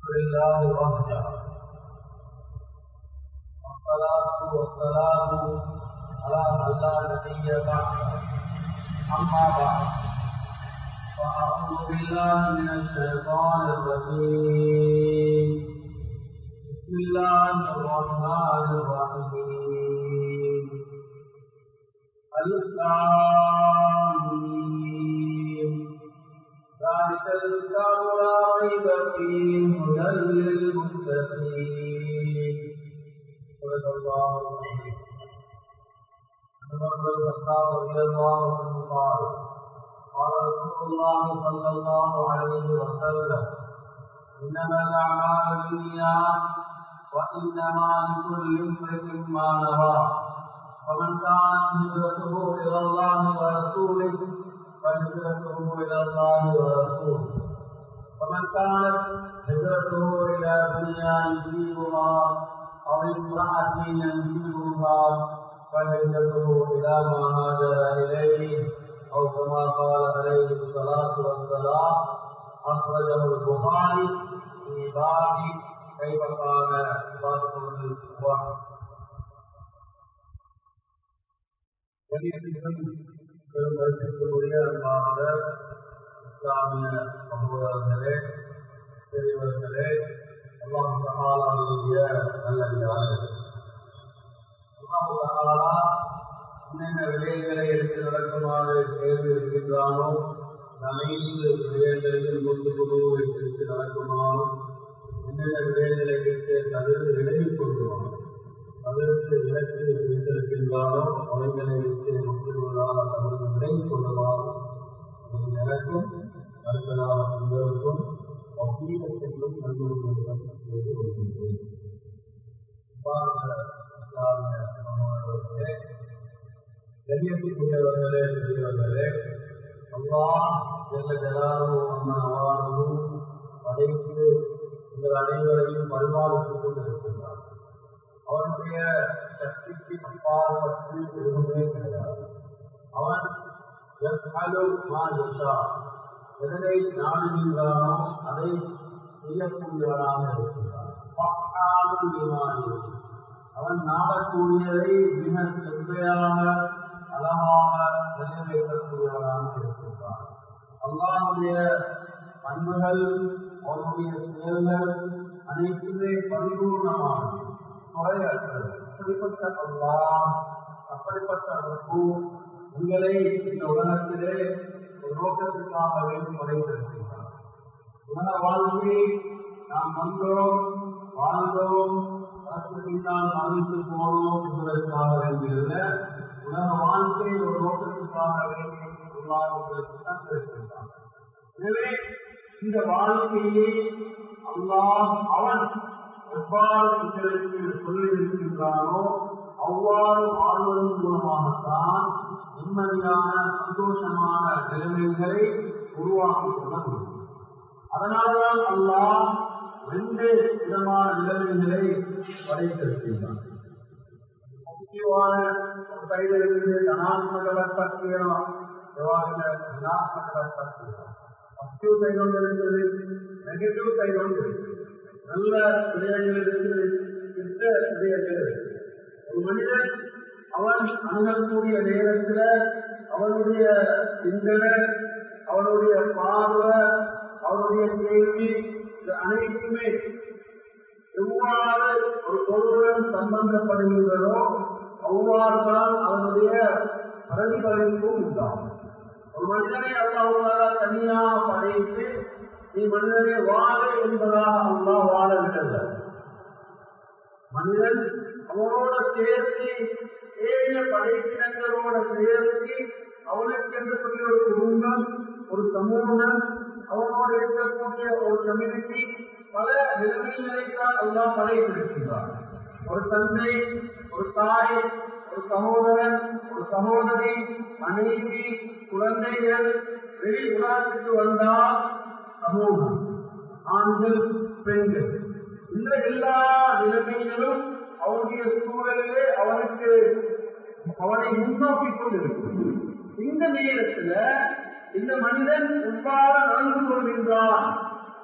لله وحده والصلاة والسلام على من لا نبي بعده أما بعد فأعوذ بالله من الشيطان الرجيم بسم الله الرحمن الرحيم الآمين ذلك الكتاب لا ريب فيه هدى للمتقين صدق الله العظيم عمر بن الخطاب رضي الله عنه قال قال رسول الله صلى الله عليه وسلم انما الاعمال بالنيات وانما لكل امرئ ما نوى ومن كانت هجرته الى الله ورسوله فهجرته الى الله ورسوله ومن كانت هجرته الى دنيا يجيبها او امراه ينجبها فهجرته الى ما هاجر اليه او كما قال عليه الصلاه والسلام اخرجه البخاري في باب كيف كان عباده الواحد பெருமதிப்பிற்குரிய அன்பார்ந்த இஸ்லாமிய சகோதரர்களே பெரியவர்களே அல்லாஹ் சகாலாவுடைய நல்லடியார்கள் அல்லாஹ் சகாலா என்னென்ன விடயங்களை எடுத்து நடக்குமாறு தேர்வு இருக்கின்றானோ அனைத்து விடயங்களையும் கொண்டு கொண்டு வைத்திருத்து நடக்குமாறும் என்னென்ன விடயங்களை எடுத்து தவிர்த்து விலகிக் கொள்வானோ அதற்கு இலக்கு வைத்திருக்கின்றானோ அவைகளை விட்டு முற்றுவதால் அவர்கள் விலகிக் கொள்ளுமாறு எனக்கும் அடுத்ததாக உங்களுக்கும் வசீகத்திற்கும் நல்வழிகளுடன் செய்து கொள்கின்றேன் சகோதரர்களே கண்ணியத்துக்குரியவர்களே பெரியவர்களே அல்லா என்ற ஜலாலும் அம்மன் அவாரும் படைத்து உங்கள் அனைவரையும் பரிமாறித்துக் கொண்டிருக்கின்றார் அவனுடைய சக்திக்கு அப்பாற்பட்டு எதுவுமே கிடையாது அவன் எதனை நாடுகின்றானோ அதை செய்யக்கூடியவனாக இருக்கின்றான் அவன் நாடக்கூடியதை மிக செவ்வையாக அழகாக நிறைவேற்றக்கூடியவனாக இருக்கின்றான் அல்லாவுடைய பண்புகள் அவனுடைய செயல்கள் அனைத்துமே பரிபூர்ணமானது குறையற்றது அப்படிப்பட்ட அல்லா அப்படிப்பட்ட அமைப்பு உங்களை இந்த உலகத்திலே ஒரு நோக்கத்திற்காக வேண்டி படைத்திருக்கின்றார் உலக வாழ்க்கையை நாம் வந்தோம் வாழ்ந்தோம் அதற்கு பின்னால் மறைத்து போனோம் என்பதற்காக வேண்டியதில்ல உலக வாழ்க்கை ஒரு நோக்கத்திற்காக வேண்டி உருவாக்குவதற்கு தான் இருக்கின்றார் எனவே இந்த வாழ்க்கையை அல்லாஹ் அவன் எவ்வாறு உங்களுக்கு சொல்லியிருக்கின்றானோ அவ்வாறு வாழ்வதன் மூலமாகத்தான் நிம்மதியான சந்தோஷமான நிலைமைகளை உருவாக்கிக் கொள்ள முடியும் அதனால்தான் அல்லாஹ் ரெண்டு விதமான நிலைமைகளை படைத்திருக்கின்றான் முக்கியமான ஒரு கைதிலிருந்து தனாத்மகளை பற்றியலாம் தனாத்மகளை பற்றியலாம் பாசிட்டிவ் சைடு ஒன்று இருக்குது நெகட்டிவ் சைடு ஒன்று இருக்குது நல்ல விடயங்கள் இருக்குது கெட்ட விடயங்கள் இருக்கு ஒரு மனிதன் அவன் அணுகக்கூடிய நேரத்துல அவனுடைய சிந்தனை அவனுடைய பார்வை அவனுடைய கேள்வி இது அனைத்துமே எவ்வாறு ஒரு பொருளுடன் சம்பந்தப்படுகின்றதோ அவ்வாறுதான் அவனுடைய பிரதிபலிப்பும் உண்டாகும் ஒரு மனிதனை அல்லாஹால தனியாக படைத்து நீ மனிதனை வாழ என்பதாக அல்லா வாழ விடல மனிதன் அவனோட சேர்த்து ஏழு படைப்பினங்களோட சேர்த்து அவனுக்கு என்று சொல்லி ஒரு குடும்பம் ஒரு சமூகம் அவனோடு இருக்கக்கூடிய ஒரு கம்யூனிட்டி பல நிலைமைகளைத்தான் அல்லா படைத்திருக்கின்றான் ஒரு தந்தை ஒரு தாய் ஒரு சகோதரன் ஒரு சகோதரி மனைவி குழந்தைகள் வெளி உலகத்துக்கு வந்தால் சமூகம் ஆண்கள் பெண்கள் இந்த எல்லா நிலைமைகளும் அவனுடைய சூழலிலே அவனுக்கு அவனை முன்னோக்கி கொண்டிருக்கும் இந்த நேரத்துல இந்த மனிதன் எவ்வாறு நடந்து கொள்கின்றான்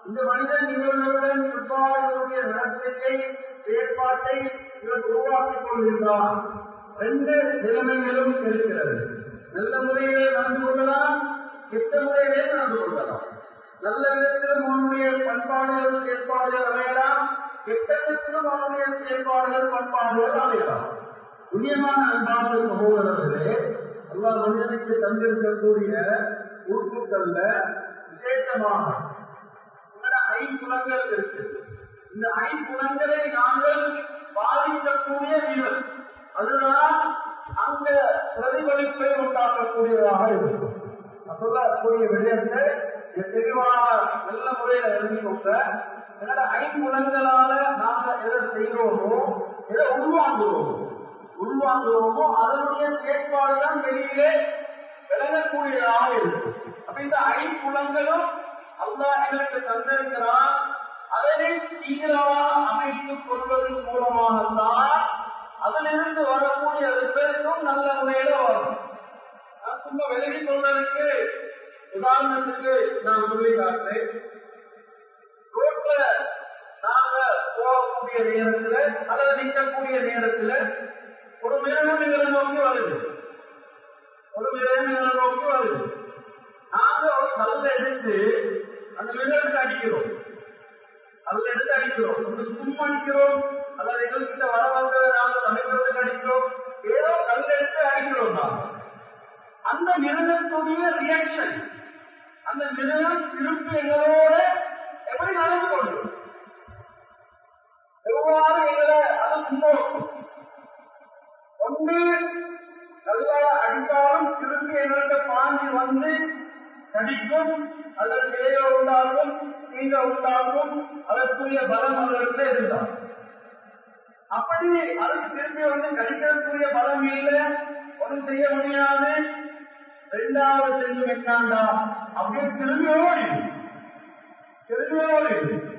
இந்த மனிதன் இவர்களுடன் எவ்வாறு இவருடைய நடத்தையை செயற்பாட்டை இவர் உருவாக்கிக் கொள்கின்றார் ரெண்டு நிலைமைகளும் இருக்கிறது நல்ல முறையிலே நடந்து கொள்ளலாம் கெட்ட முறையிலே நடந்து கொள்ளலாம் நல்ல விதத்திலும் அவனுடைய பண்பாடுகள் செயற்பாடுகள் அமையலாம் கெட்ட விதத்திலும் அவனுடைய செயற்பாடுகள் பண்பாடுகள் அமையலாம் புண்ணியமான அன்பார்ந்த சகோதரர்களே எல்லா மனிதனுக்கு தந்திருக்கக்கூடிய உறுப்புகள்ல விசேஷமாக உங்களோட ஐம்புலங்கள் இருக்கு இந்த ஐம்புலங்களை நாங்கள் பாதிக்கக்கூடிய விதம் அதுதான் அங்க பிரதிபலிப்பை உண்டாக்கக்கூடியதாக இருக்கும் நான் சொல்லக்கூடிய விடயத்தை இதை தெளிவாக நல்ல முறையில எழுதிக்கொண்ட என்னோட ஐம்புலங்களால நாங்க எதை செய்கிறோமோ எதை உள்வாங்குகிறோமோ உள்வாங்குகிறோமோ அதனுடைய செயற்பாடு தான் வெளியிலே விளங்கக்கூடியதாக இருக்கும் அப்ப இந்த ஐம்புலங்களும் அல்லாஹ் எங்களுக்கு தந்திருக்கிறான் அதனை சீராக அமைத்துக் கொள்வதன் மூலமாகத்தான் அதிலிருந்து வரக்கூடிய ரிசல்ட்டும் நல்ல முறையில வரும் நான் சும்மா விலகி சொல்றதுக்கு உதாரணத்துக்கு நான் சொல்லி காட்டுறேன் ரோட்ல நாங்க போகக்கூடிய நேரத்துல அல்லது நிற்கக்கூடிய நேரத்துல ஒரு மிருகம் எங்களை நோக்கி வருது ஒரு மிருகம் எங்களை நோக்கி வருது நாங்க ஒரு கல்ல எடுத்து அந்த மிருகத்தை அடிக்கிறோம் அதுல எடுத்து அடிக்கிறோம் ஒன்று சும்மா அடிக்கிறோம் அல்லது எங்கள்கிட்ட வர வந்ததை நாங்கள் தடுக்கிறதுக்கு அடிக்கிறோம் ஏதோ கல் எடுத்து அடிக்கிறோம் நாங்க அந்த மிருகத்துடைய ரியாக்ஷன் அந்த மிருகம் திருப்பி எங்களோட எப்படி நடந்து கொள்ளும் எவ்வாறு எங்களை அது முன்னோக்கும் ஒன்று நல்லா அடித்தாலும் திருப்பி எங்கள்கிட்ட பாஞ்சி வந்து கடிக்கும் அதற்கு இடையே உண்டாகும் தீங்க உண்டாகும் அதற்குரிய பலம் அதற்கு இருந்தால் அப்படி அதுக்கு திருப்பி வந்து கடிக்கிறதுக்குரிய பலம் இல்லை ஒன்றும் செய்ய முடியாது ரெண்டாவது செஞ்சு வைக்காண்டா அப்படின்னு திரும்பி ஓடி திரும்பி ஓடி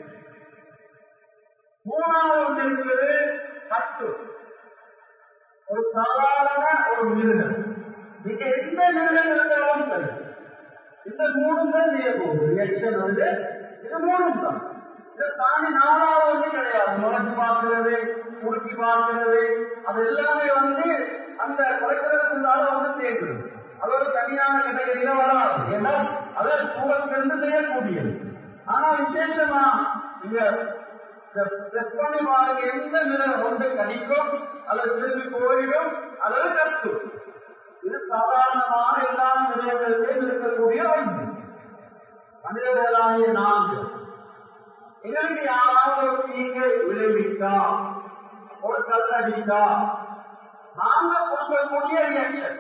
மூணாவது வந்து இருக்கிறது கட்டு ஒரு சாதாரண ஒரு மிருகம் நீங்க எந்த மிருகம் இருந்தாலும் சரி இந்த மூணும் தான் செய்ய போகுது ரியாக்ஷன் வந்து இது மூணும் தான் இதை தாண்டி நாலாவது வந்து கிடையாது முளைச்சு பார்க்கிறது முறுக்கி பார்க்கிறது அது எல்லாமே வந்து அந்த குறைக்கிறதுக்குள்ளால வந்து சேர்க்கிறது அது ஒரு தனியான கேட்டகரியில வராது ஏன்னா அது தூரத்திலிருந்து செய்யக்கூடியது ஆனா விசேஷமா நீங்க பிரஸ் பண்ணி பாருங்க எந்த நிறம் ஒன்று கடிக்கும் அல்லது திரும்பி போயிடும் அல்லது கத்தும் இது சாதாரணமான எல்லா நிலையங்களிலும் இருக்கக்கூடிய ஒன்று மனிதர்களாகிய நான்கு எங்களுக்கு யாராவது ஒரு தீங்கை விளைவித்தா ஒரு கல்லடித்தா நாங்க கொடுக்கக்கூடிய ரியாக்ஷன்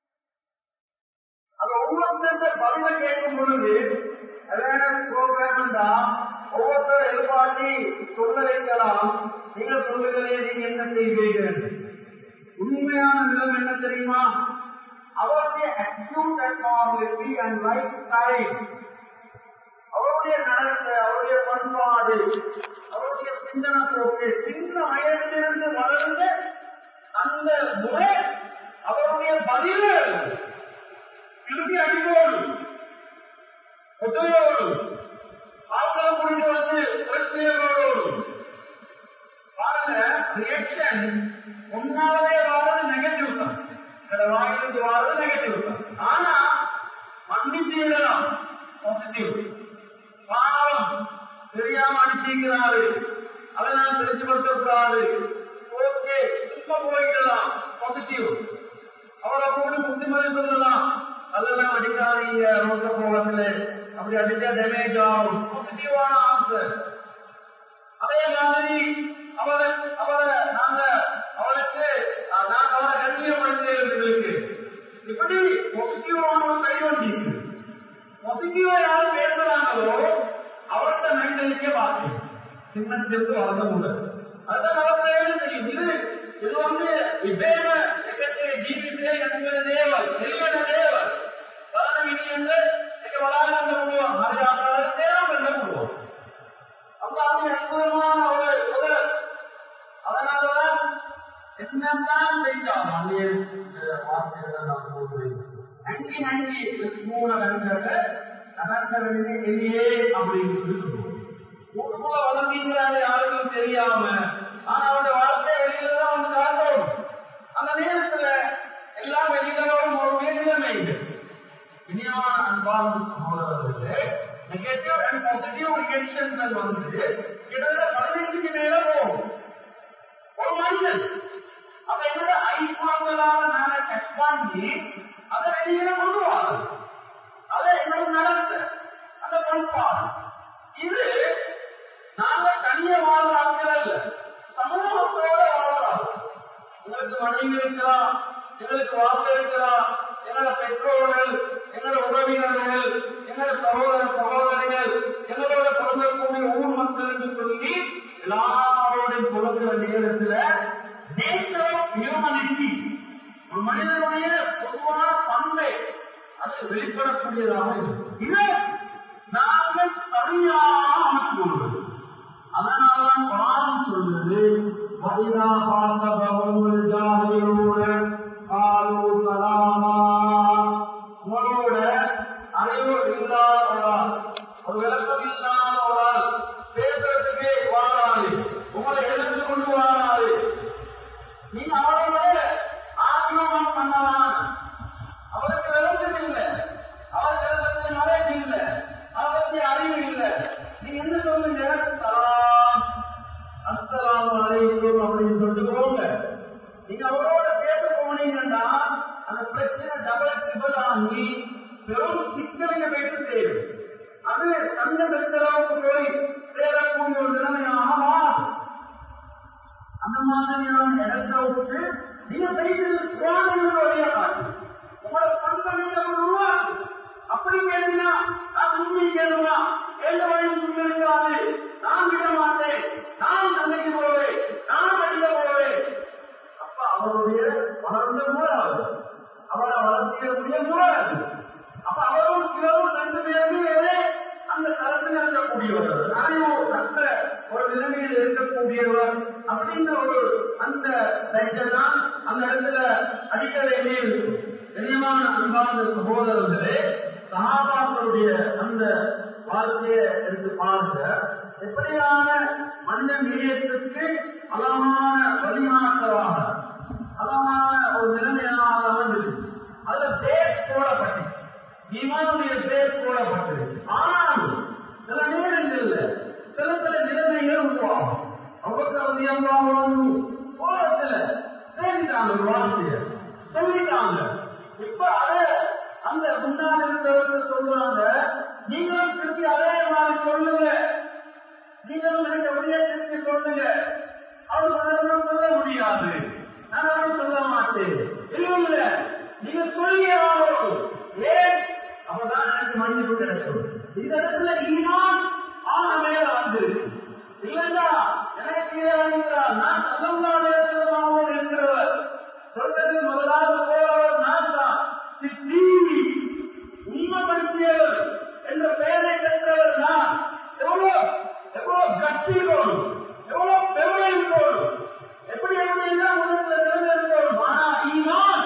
அது ஒவ்வொருத்தர் பதில கேட்கும் பொழுது அவேர்னஸ் ப்ரோக்ராம் தான் ஒவ்வொருத்தர் எதிர்பார்த்தி சொல்ல வைக்கலாம் நீங்க சொல்லுங்களே நீங்க என்ன செய்வீர்கள் உண்மையான நிலம் என்ன தெரியுமா அவருடைய acute and and lifestyle அவருடைய நடத்தை அவருடைய பண்பாடு அவருடைய சிந்தனை போக்கு சின்ன வயதிலிருந்து வளர்ந்த அந்த முறை அவருடைய பதில திருப்பி அடிப்போடு கொட்டையோடு ஆட்களை கொண்டு வந்து பிரச்சனையோடு பாருங்க ரியாக்ஷன் ஒன்னாவதே வாரது நெகட்டிவ் தான் இந்த வாயிலிருந்து வாரது நெகட்டிவ் தான் ஆனா மன்னிச்சு விடலாம் பாசிட்டிவ் பாவம் தெரியாம அடிச்சிருக்கிறாரு அதை நான் தெரிஞ்சுபடுத்தக்கூடாது ஓகே சும்மா போயிடலாம் பாசிட்டிவ் அவரை கூட புத்திமதி சொல்லலாம் அதெல்லாம் அடிக்காதீங்க ரோட்ல போகல அப்படி அடிச்சா டேமேஜ் ஆகும் பாசிட்டிவான ஆன்சர் அதே மாதிரி அவரை அவரை நாங்க அவருக்கு நாங்க அவரை கண்ணியப்படுத்தேன் எங்களுக்கு இப்படி பாசிட்டிவான ஒரு சைடு வந்து பாசிட்டிவா யார் பேசுறாங்களோ அவர்கிட்ட மென்டலிட்டிய பார்க்கணும் சின்னத்திலிருந்து வளர்ந்த முடியாது அதுதான் நமக்கு தெரியும் இது இது வந்து ಇಬ್ಬೇನ ಜಗತ್ತಿನ ಜೀವಿಸಿದ ನಮಗೆ ದೇವರ್ ಎಲ್ಲಿಯನ ದೇವರ್ ಬಲನ ವಿಧಿಯಿಂದ எனக்கு வளாகம் பண்ணுவோம் மரியாதை தேவை என்ன பண்ணுவோம் அல்லாஹ் அற்புதமான ஒரு முதல் அதனாலதான் என்னதான் செய்தாலும் அங்கே வார்த்தைகளை நான் சொல்றேன் நங்கி நங்கி மூண நங்கட நகர்ந்த வெளியே எளியே அப்படின்னு சொல்லி சொல்லுவோம் ஊருக்குள்ள வளர்ந்தீங்கிறாரு யாருக்கும் தெரியாம ஆனா அவருடைய வாழ்க்கை வெளியில தான் வந்து காட்டும் அந்த நேரத்துல எல்லாம் வெளியில வரும் ஒரு நிலைமை இனியமான அன்பான சகோதரர்களே நெகட்டிவ் அண்ட் பாசிட்டிவ் ரியாக்ஷன்கள் வந்து கிட்டத்தட்ட பதினஞ்சுக்கு மேல போகும் ஒரு மனிதன் அப்ப என்னோட ஐம்புலங்களால நாங்க டச் பண்ணி அதை வெளியில கொண்டு வாங்க அதை என்னோட நடத்த அந்த பண்பாடு இது நாங்க தனிய வாழ்ற ஆட்கள் அல்ல சமூகத்தோட வாழ்றாங்க எங்களுக்கு மனைவி இருக்கலாம் எங்களுக்கு வாக்கு இருக்கலாம் எங்களோட பெற்றோர்கள் எங்களோட உறவினர்கள் எங்களோட சகோதர சகோதரிகள் எங்களோட பொருந்தக்கூடிய ஊர் மக்கள் என்று சொல்லி எல்லாரோடையும் பொருந்துற நேரத்துல நேச்சர் ஆஃப் ஹியூமனிட்டி ஒரு மனிதனுடைய பொதுவான பண்பை அது வெளிப்படக்கூடியதாக இருக்கும் இதை நாங்கள் சரியாக அமைச்சு கொள்வது அதனால்தான் குரான் சொல்லுது وَإِذَا خَاطَبَهُمُ الْجَاهِلُونَ قَالُوا سَلَامًا உங்களோட அறிவு இல்லாத ஒரு ஆள் ஒரு விளக்கம் இல்லாத ஒரு ஆள் பேசுறதுக்கே வாழாது உங்களை எழுந்து கொண்டு வாழாது நீங்க அவரோட ஆக்கிரமம் பண்ணலாம் அவருக்கு விளக்கம் இல்லை அவருக்கு விளக்கத்தில் நாலேஜ் இல்லை அவரை பத்தி அறிவு இல்லை நீங்க என்ன சொல்லுங்க சலாம் அஸ்ஸலாமு அலைக்கும் அப்படின்னு சொல்லிட்டு போங்க நீங்க அவரோட பேச போனீங்கன்னா அந்த பிரச்சனை டபுள் ட்ரிபிள் ஆகி பெரும் சிக்கலுக்கு போயிட்டு சேரும் அது சங்க சச்சரவுக்கு போய் சேரக்கூடிய ஒரு நிலைமையாக மாறும் அந்த மாதிரியான இடத்தை விட்டு நீங்க செய்து குரானின் வழியா காட்டு உங்களோட பண்பை நீங்க உருவாக்கு அப்படி கேட்டீங்கன்னா நான் உண்மை கேளுமா எந்த வழியும் முன்னெடுக்காது நான் விட மாட்டேன் நான் சந்தைக்கு போவேன் நான் படிக்க போவேன் அப்ப அவருடைய வளர்ந்த மூலாது அவரை வளர்த்தியக்கூடிய மூலாது அப்ப அவரும் சிலரும் ரெண்டு பேருமே அந்த தரத்தில் இருக்கக்கூடியவர் அறிவு நல்ல ஒரு நிலைமையில் இருக்கக்கூடியவர் அப்படின்ற ஒரு அந்த தான் அந்த இடத்துல அடிக்கலை மேல் கனியமான அன்பார்ந்த சகோதரர்களே சகாபாக்களுடைய அந்த வாழ்க்கையை எடுத்து பாருங்க எப்படியான மனித நேயத்திற்கு அழகான வழிமாற்றவாக அழகான ஒரு நிலைமையாக அமைந்திருக்கு அதுல பேஸ் போடப்பட்டுச்சு இமானுடைய பேர் போடப்பட்டது ஆனால் சில நேரங்கள்ல சில சில நிலைமைகள் உருவாகும் அவங்க போறதுல பேசிட்டாங்க ஒரு வார்த்தைய சொல்லிட்டாங்க இப்ப அத அந்த முன்னாள் இருந்தவர்கள் சொல்றாங்க நீங்களும் திருப்பி அதே மாதிரி சொல்லுங்க நீங்களும் எனக்கு அப்படியே திருப்பி சொல்லுங்க அவர் அதெல்லாம் சொல்ல முடியாது நான் அவரும் சொல்ல மாட்டேன் இல்லை இல்ல நீங்க சொல்லி ஆகணும் ஏன் அப்பதான் எனக்கு மன்னிப்பு கிடைக்கும் இந்த இடத்துல ஈமான் ஆன மேல வந்து இல்லைன்னா எனக்கு கீழே இருக்கிறார் நான் நல்லவங்களோடு இருக்கிறவர் சொல்றது முதலாவது போறவர் நான் தான் சித்தி உண்மைப்படுத்தியவர் என்ற பெயரை பெற்றவர் நான் எவ்வளவு எவ்வளவு கட்சி இருக்கணும் எவ்வளவு பெருமை இருக்கணும் எப்படி எப்படி எல்லாம் உலகத்தில் நிறைந்திருக்கணும் ஆனா ஈமான்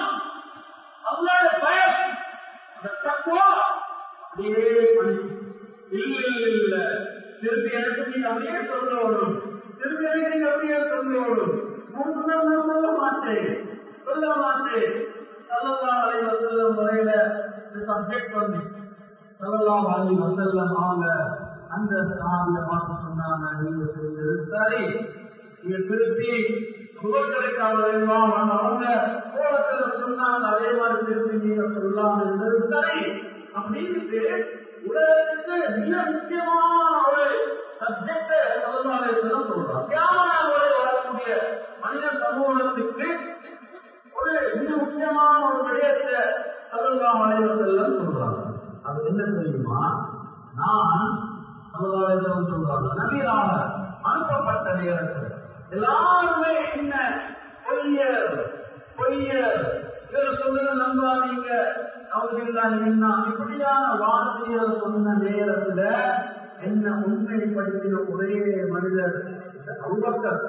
அல்லாத பயம் அந்த தக்குவா அப்படியே பண்ணி இல்ல இல்ல இல்ல திருப்பி எனக்கு நீங்க அப்படியே சொல்லணும் திருப்பி எனக்கு நீங்க அப்படியே சொல்லணும் நான் சொன்ன நான் சொல்ல மாட்டேன் சொல்ல மாட்டேன் சல்லல்லாஹு அலைஹி வஸல்லம் முறையில இந்த சப்ஜெக்ட் வந்துச்சு சல்லல்லாஹு அலைஹி வஸல்லம் அவங்க அந்த சாமியை பார்த்து சொன்னாங்க நீங்க சொல்றது சரி நீங்க திருப்பி சுகம் கிடைக்காம அவங்க கோலத்துல சொன்னாங்க அதே மாதிரி திருப்பி நீங்க சொல்லலாம் இருந்தது சரி அப்படின்ட்டு உலகத்துக்கு மிக முக்கியமான ஒரு சப்ஜெக்ட சமுதாயத்தில் சொல்றாங்க தியாகனாவோட வரக்கூடிய மனித சமூகத்துக்கு ஒரு மிக முக்கியமான ஒரு விடயத்தை சல்லல்லாஹு அலைஹி வஸல்லம் சொல்றாங்க அது என்ன தெரியுமா நான் சமுதாயத்தில் சொல்றாங்க நபியாக அனுப்பப்பட்ட நேரத்தில் எல்லாருமே என்ன பொய்யர் பொய்யர் இவர் சொல்றது நம்பாதீங்க அவங்க என்ன இப்படியான வார்த்தைகளை சொன்ன நேரத்துல என்ன உண்மைப்படுத்தின ஒரே மனிதர் அவுபக்கர்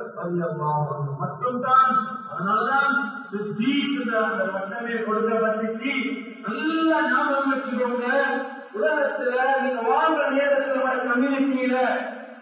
மட்டும்தான் அதனாலதான் அந்த பட்டமே கொடுக்கப்பட்டுச்சு நல்லா ஞாபகம் வச்சுக்கோங்க உலகத்துல நீங்க வாழ்ற நேரத்துல கம்யூனிட்டியில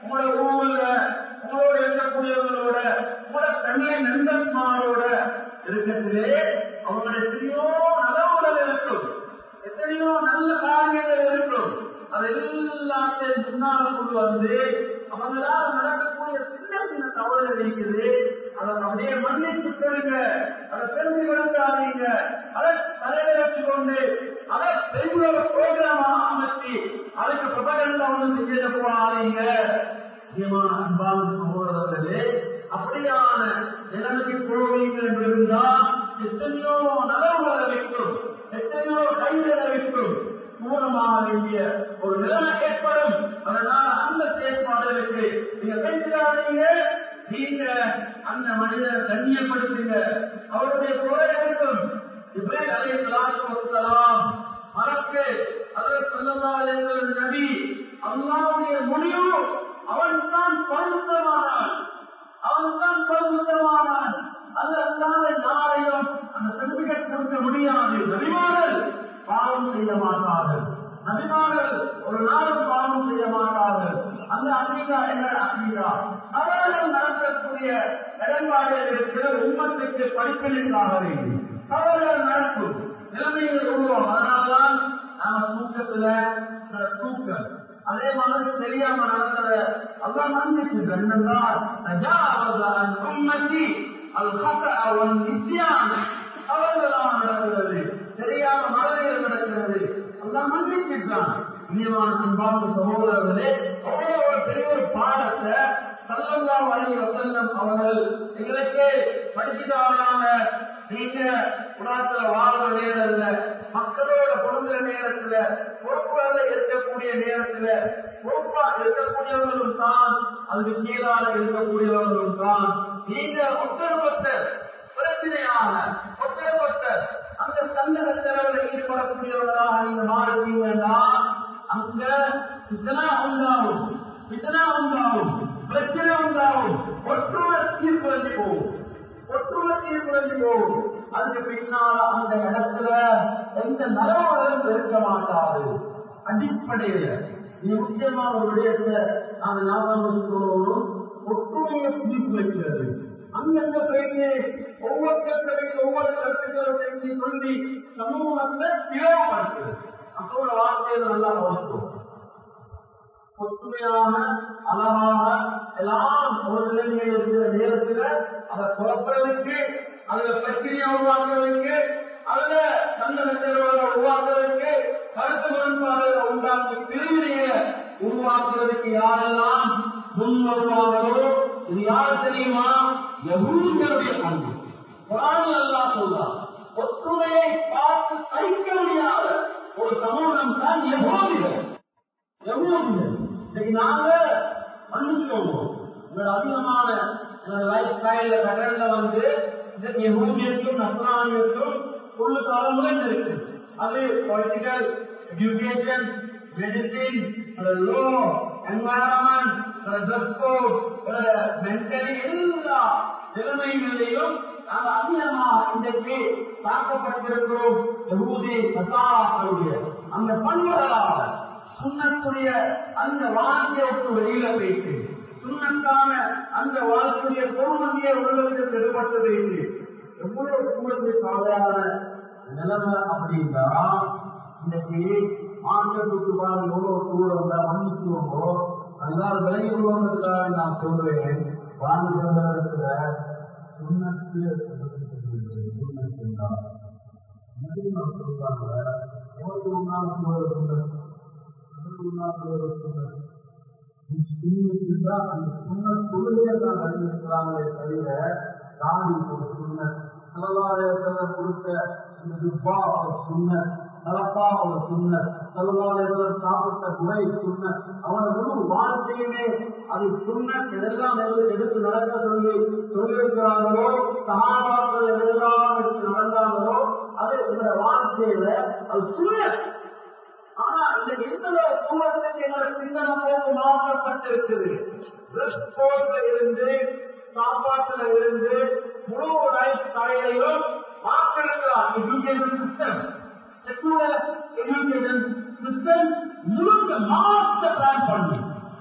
உங்களோட ஊர்ல உங்களோட இருக்கக்கூடியவங்களோட உங்களோட தனிய நண்பன்மாரோட இருக்கிறதுலே அவங்களோட எத்தனையோ நலவுகள் இருக்கும் எத்தனையோ நல்ல காரியங்கள் இருக்கும் அது எல்லாத்தையும் முன்னால கொண்டு வந்து அவங்களால நடக்கக்கூடிய சின்ன சின்ன தவறுகள் இருக்குது அதை அப்படியே மன்னித்து கொடுங்க அதை தெரிஞ்சு கொடுக்காதீங்க அதை தலையில வச்சுக்கொண்டு அதை பெரிய ஒரு ப்ரோக்ராமா அமைச்சு அதுக்கு பிரபகண்டா ஒன்று செஞ்சு போகாதீங்க முக்கியமான அன்பான சகோதரர்களே அப்படியான நிலைமைக்கு போவீங்க என்று இருந்தால் எத்தனையோ நலவுகளை வைக்கும் எத்தனையோ கைகளை வைக்கும் தூரமாக வேண்டிய ஒரு நிலைமை ஏற்படும் அதனால அந்த செயற்பாடுகளுக்கு நீங்க பேசுகிறாதீங்க நீங்க அந்த மனிதரை கண்ணியப்படுத்துங்க அவருடைய குறை இருக்கும் இப்ரேல் அலை சலாத்துலாம் மறக்கு அதற்கு சொல்லலாம் நபி அல்லாவுடைய முடிவு அவன் தான் பரிசுத்தமானான் அவன் தான் பரிசுத்தமானான் அது அல்லாத யாரையும் அந்த சர்டிபிகேட் கொடுக்க முடியாது நபிமார்கள் பாவம் செய்ய மாட்டார்கள் நபிமார்கள் ஒரு நாளும் பாவம் செய்ய மாட்டார்கள் அந்த அக்னிகா என்ன அக்னிகா அவர்கள் நடக்கக்கூடிய இடர்பாடுகள் இருக்கிற உண்மத்துக்கு படிப்பினைக்காக வேண்டும் தவறுகள் நடக்கும் நிலைமைகள் உருவம் அதனால்தான் நாம தூக்கத்துல இந்த தூக்கம் அதே மாதிரி தெரியாம நடக்கிற அல்லாஹ் மன்னிச்சு என்னென்றால் தஜாவத அன் உம்மத்தி அல் ஹதஅ வன் நிஸ்யான் அவர்களால் நடக்கிறது தெரியாம மறதிகள் நடக்கிறது அல்லாஹ் மன்னிச்சிட்டான் இனியமான அன்பான சகோதரர்களே ஒரே ஒரு பெரிய ஒரு பாடத்தை சல்லல்லாஹு அலைஹி வஸல்லம் அவர்கள் எங்களுக்கு படிச்சுட்டாங்க நீங்க உலகத்துல வாழ்ற நேரத்துல மக்களோட பொருந்துற நேரத்துல பொறுப்பாக இருக்கக்கூடிய நேரத்துல பொறுப்பா இருக்கக்கூடியவர்களும் தான் அதுக்கு கீழாக இருக்கக்கூடியவர்களும் தான் நீங்க ஒத்தர் பிரச்சனையாக ஒத்தர் அந்த சந்தக செலவில் ஈடுபடக்கூடியவர்களாக நீங்க மாறுவீங்கன்னா அங்க இதனா உண்டாகும் இதனா உண்டாகும் பிரச்சனை உண்டாகும் ஒற்றுமை சீர்குலைஞ்சு போகும் ஒற்றுமை சீர்குலைஞ்சு போகும் அதுக்கு பின்னால அந்த இடத்துல எந்த நலவுகளும் இருக்க மாட்டாது அடிப்படையில இது முக்கியமான ஒரு விடயத்தை நாங்க ஞாபகம் சொல்லணும் ஒற்றுமையை சீர்குலைக்கிறது அங்கங்க போயிட்டு ஒவ்வொரு கருத்தையும் ஒவ்வொரு கருத்துக்களும் செஞ்சு சொல்லி சமூகத்தை பிளவுபடுத்துது அப்போட வார்த்தையை நல்லா வளர்க்கும் ஒத்துமையான அழகாக எல்லாம் ஒரு நிலைமையில் இருக்கிற நேரத்துல அதை குழப்பறதுக்கு அதுல பிரச்சனையை உருவாக்குறதுக்கு அதுல சந்தன செலவுகளை உருவாக்குறதுக்கு கருத்து முரண்பாடுகளை உண்டாக்கி பிரிவினையை உருவாக்குறதுக்கு யாரெல்லாம் முன் வருவாங்களோ இது யார் தெரியுமா யகூதியருடைய பண்பு குரான் அல்லாஹ் சொல்றான் ஒற்றுமையை பார்த்து சகிக்க முடியாத ஒரு சமூகம் தான் யகூதிகள் யகூதிகள் இன்னைக்கு நாங்க மன்னிச்சுக்கோங்க உங்களோட அதிகமான லைஃப் ஸ்டைல கடல்ல வந்து இந்த யகூதியருக்கும் நசரானியருக்கும் ஒரு தலைமுறை இருக்கு அது political education medicine law environment dress code mentally எல்லா நிலைமைகளிலையும் நாங்கள் அதிகமாக இன்றைக்கு தாக்கப்பட்டிருக்கிறோம் யகூதி நசாராக்களுடைய அந்த பண்புகளாக சுண்ணத்துடைய அந்த வாழ்க்கையை விட்டு வெளியில போயிட்டு சுண்ணத்தான அந்த வாழ்க்கைய பொறுமதியை உள்ளத்தில் எடுபட்டு வைத்து எவ்வளவு தூரத்து கவலையான நிலைமை அப்படின்னா இன்னைக்கு மாற்றத்துக்கு பாருங்க எவ்வளவு தூரம் மன்னிச்சுவோமோ அதனால் விலகி கொள்வதற்காக நான் சொல்றேன் வாழ்ந்த சுண்ணத்து சுண்ணத்து தான் சொல்றாங்க எவ்வளவு முன்னால் சொல்வது சுண்ணத்து அந்த சுண்ண தொழுகையை தான் அறிவிக்கிறாங்களே தவிர தாடி ஒரு சுண்ண சலவாலயத்தில் கொடுத்த இந்த துப்பா ஒரு சுண்ண தலப்பா ஒரு சுண்ண சலவாலயத்தில் சாப்பிட்ட குறை சுண்ண அவன முழு வாழ்க்கையுமே அது சுண்ண எதெல்லாம் எடுத்து நடக்க சொல்லி சொல்லியிருக்கிறார்களோ சகாபாக்கள் எதெல்லாம் எடுத்து நடந்தாங்களோ அது இந்த வாழ்க்கையில அது சுண்ண ஆனா இந்த எந்த தூரத்துக்கு எங்களோட சிந்தனை போக்கு மாற்றப்பட்டிருக்குது ட்ரெஸ் கோட்ல இருந்து சாப்பாட்டுல இருந்து முழு லைஃப் ஸ்டைலையும் மாற்றிருக்கிறார் education system secular education system முழுக்க மாஸ்டர் பிளான் பண்ணி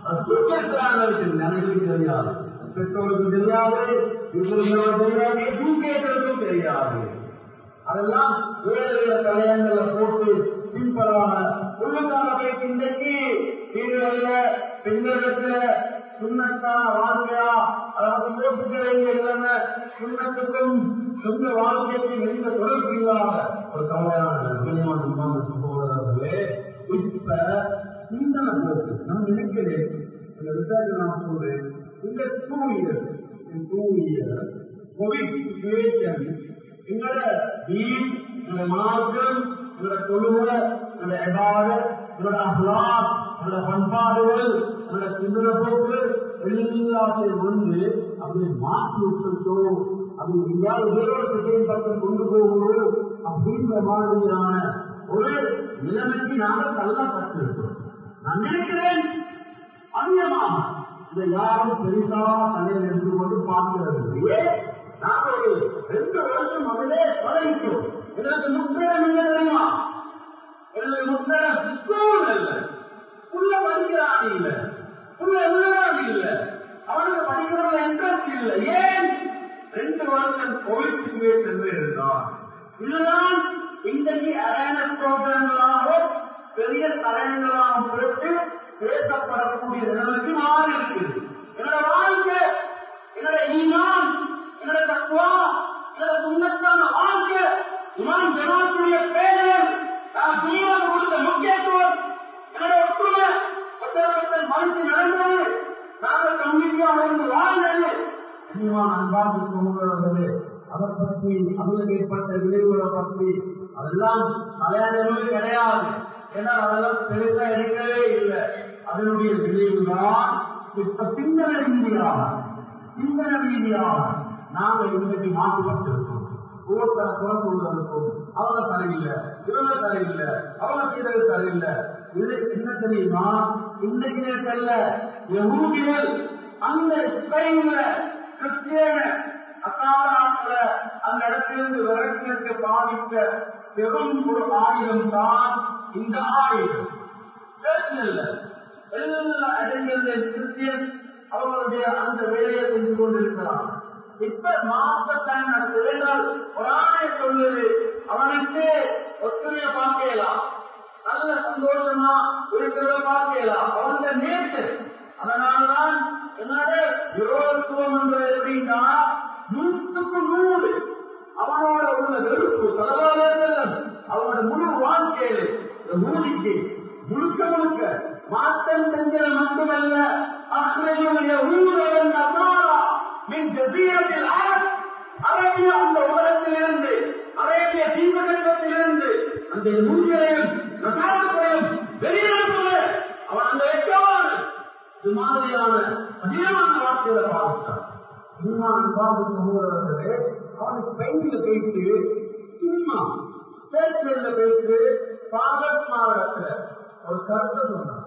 அது தூக்கியிருக்கிறாங்க விஷயம் எனக்கு தெரியாது பெற்றோருக்கு தெரியாது இருக்கிறவங்களுக்கு தெரியாது தூக்கியவர்களுக்கும் தெரியாது அதெல்லாம் வேறு வேறு தலையங்களை போட்டு சிம்பிளான உள்ளுக்கான போய் இன்றைக்கு வீடுகள்ல பெண்களிடத்துல சுண்ணத்தான வாழ்க்கையா அதாவது யோசிக்க வேண்டிய நிலைமை சுண்ணத்துக்கும் சொந்த வாழ்க்கைக்கும் எந்த தொடர்பு இல்லாத ஒரு கவலையான நிலையான சகோதரர்களே இப்ப சிந்தனை போக்கு நான் நினைக்கிறேன் இந்த ரிசர்ச் நான் சொல்றேன் இந்த two years two years covid situation எங்களோட தீன் எங்களோட மார்க்கம் எங்களோட தொழுகை எங்களோட எபாதத் எங்களோட அஹ்லாக் எங்களோட பண்பாடுகள் எங்களோட சிந்தனை போக்கு எல்லாத்தையும் வந்து அப்படி மாற்றி விட்டுட்டோ அப்படி எங்கேயாவது வேறொரு திசையின் பக்கம் கொண்டு போகிறோம் அப்படின்ற மாதிரியான ஒரு நிலைமைக்கு நாங்கள் தள்ளப்பட்டிருக்கிறோம் நான் நினைக்கிறேன் அந்நியமாக இதை யாரும் பெரிசா தலையில் எடுத்து கொண்டு பார்க்கிறது இல்லையே நாங்க ஒரு ரெண்டு வருஷம் அதிலே பழகிக்கிறோம் எங்களுக்கு முத்திரம் இல்லை தெரியுமா எங்களுக்கு முத்திரம் ஸ்கூல் இல்லை உள்ள படிக்கிறான் இல்ல உள்ள எழுதுறான் இல்ல அவனுக்கு படிக்கிறதுல இன்ட்ரெஸ்ட் இல்லை ஏன் ரெண்டு வருஷம் கோவிட் சுச்சுவேஷன் இருந்தான் இதுதான் இன்றைக்கு அவேர்னஸ் ப்ரோக்ராம்களாக பெரிய தலைவர்களாக போட்டு பேசப்படக்கூடிய நிலைமைக்கு மாறி இருக்குது என்னோட வாழ்க்கை என்னோட ஈமான் என்னோட தக்குவா என்னோட சுண்ணத்தான வாழ்க்கை இமான் ஜமாத்துடைய பேரல் நான் துணிவாக கொடுத்த முக்கியத்துவம் என்னோட ஒற்றுமை ஒருத்தர் மறுத்து நடந்தது நாங்கள் கம்யூனிட்டியாக இருந்து வாழ்ந்தது இனிவான் அன்பார்ந்த சகோதரர்களே அதை பற்றி அவர்களுக்கு ஏற்பட்ட விளைவுகளை பற்றி அதெல்லாம் கல்யாணமே கிடையாது ஏன்னா அதெல்லாம் பெருசா எடுக்கவே இல்லை அதனுடைய விளைவுதான் இப்ப சிந்தனை ரீதியாக சிந்தனை ரீதியாக நாங்கள் இன்றைக்கு மாற்றுப்பட்டிருக்கோம் ஒவ்வொருத்தர குறை சொல்வதற்கும் அவங்க சரியில்லை இவங்க சரியில்லை அவங்க செய்தது சரியில்லை இது என்ன தெரியுமா இன்றைக்கு நேரத்தில் யகூதிகள் அந்த ஸ்பெயின்ல கிறிஸ்டியன அசாராக்களை அந்த இடத்திலிருந்து விரட்டிற்கு பாதித்த பெரும் ஒரு ஆயுதம் தான் இந்த ஆயுதம் சேர்ச்சில் எல்லா இடங்களிலும் கிறிஸ்டியன் அவர்களுடைய அந்த வேலையை செஞ்சு கொண்டிருக்கிறான் இப்ப மாற்றத்தான் நடக்குது என்றால் ஒரு ஆணை சொல்லுது அவனுக்கு ஒத்துழைய பார்க்கலாம் நல்ல சந்தோஷமா இருக்கிறத பார்க்கலாம் அவனுடைய நேச்சர் அதனால்தான் என்னோட விரோதத்துவம் என்பது எப்படின்னா நூற்றுக்கு நூறு அவனோட உள்ள வெறுப்பு சதவாதம் அவனோட முழு வாழ்க்கையில இந்த மூலிக்கு முழுக்க முழுக்க மாற்றம் செஞ்சது மட்டுமல்ல அஸ்ரஜுடைய ஊழல் நசாரா மின் ஜசீரத்தில் அரப் அரேபிய அந்த உலகத்திலிருந்து அரேபிய தீபகற்பத்திலிருந்து அந்த ஊழியரையும் நசாரத்தையும் வெளியேற்ற அவன் அந்த வெட்டவான இது மாதிரியான அதிகமான வார்த்தைகளை பாதித்தான் அதிகமான பாதி சகோதரர்களே அவன் ஸ்பெயின்ல போயிட்டு சும்மா சேர்ச்சல்ல போயிட்டு பாகத் மாவட்டத்துல ஒரு கருத்தை சொன்னான்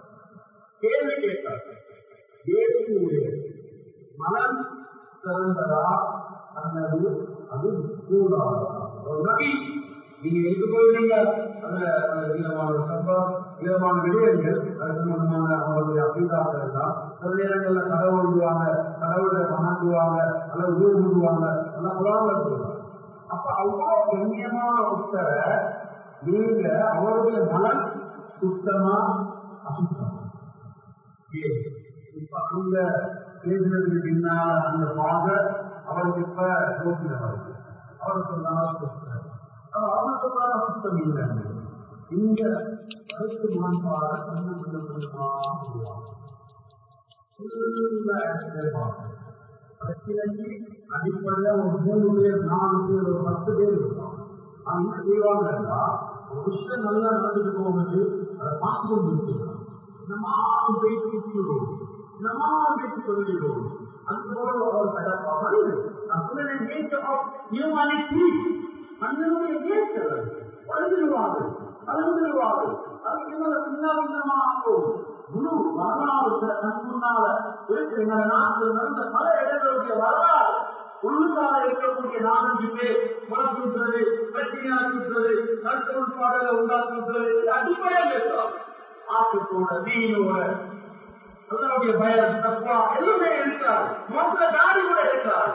கேள்வி கேட்டார் இயேசுடைய மனம் சிறந்ததா அல்லது அது கூடாதா ஒரு நபி நீங்க எங்க போயிருந்தீங்க அதுல அந்த விதமான சம்பவம் விதமான விடயங்கள் அது சம்பந்தமான அவங்களுடைய அபிதாக்கள் எல்லாம் சில நேரங்கள்ல கடவுள் விடுவாங்க கடவுளை வணங்குவாங்க அல்லது ஊர் விடுவாங்க எல்லாம் குழாங்க சொல்லுவாங்க அப்ப அவ்வளவு கண்ணியமான ஒருத்தரை நீங்க அவருடைய மனம் சுத்தமா அசுத்தமா ஏன் இப்ப அங்க பேசுறதுக்கு பின்னால அந்த ஃபாதர் அவருக்கு இப்ப யோசனை வருது அவர் சொன்னாலும் சுத்தம் அவர் சொன்னாலும் சுத்தம் இல்லை இந்த கருத்து முரண்பாட கொஞ்சம் கொஞ்சம் கொஞ்சமா பிரச்சனைக்கு அடிப்படையா ஒரு மூணு பேர் நாலு பேர் ஒரு பத்து பேர் இருப்பாங்க அவங்க என்ன செய்வாங்கன்னா ஒரு விஷயம் நல்லா நடந்துட்டு போகுது அதை பார்த்து கொண்டு இருக்கிறாங்க நம்மாலும் பேச்சு விடுவோம் நம்மாலும் பேச்சு சொல்லிடுவோம் அதுக்கு போல அவர் கடப்பா மனிதன் நான் சொன்னேன் நேச்சர் ஆஃப் ஹியூமானிட்டி மனிதனுடைய நேச்சர் உழைஞ்சிடுவாங்க கலந்துடுவாங்க அதுக்கு எங்களை சின்ன பின்னமாகும் முழு வரலாறு கண் முன்னால இருக்கிற எங்களை நாட்டில் நடந்த பல இடங்களுடைய வரலாறு உள்ளுக்காக இருக்கக்கூடிய நாலஞ்சு பேர் குழப்பின்றது பிரச்சனையாக்குன்றது கருத்து உட்பாடுகளை உண்டாக்குன்றது அடிப்படையாக பேசுறாங்க ஆக்கத்தோட தீனோட அல்லாவுடைய பயம் தப்பா எல்லாமே இருக்கிறார் முகத்துல தாடி கூட இருக்கிறார்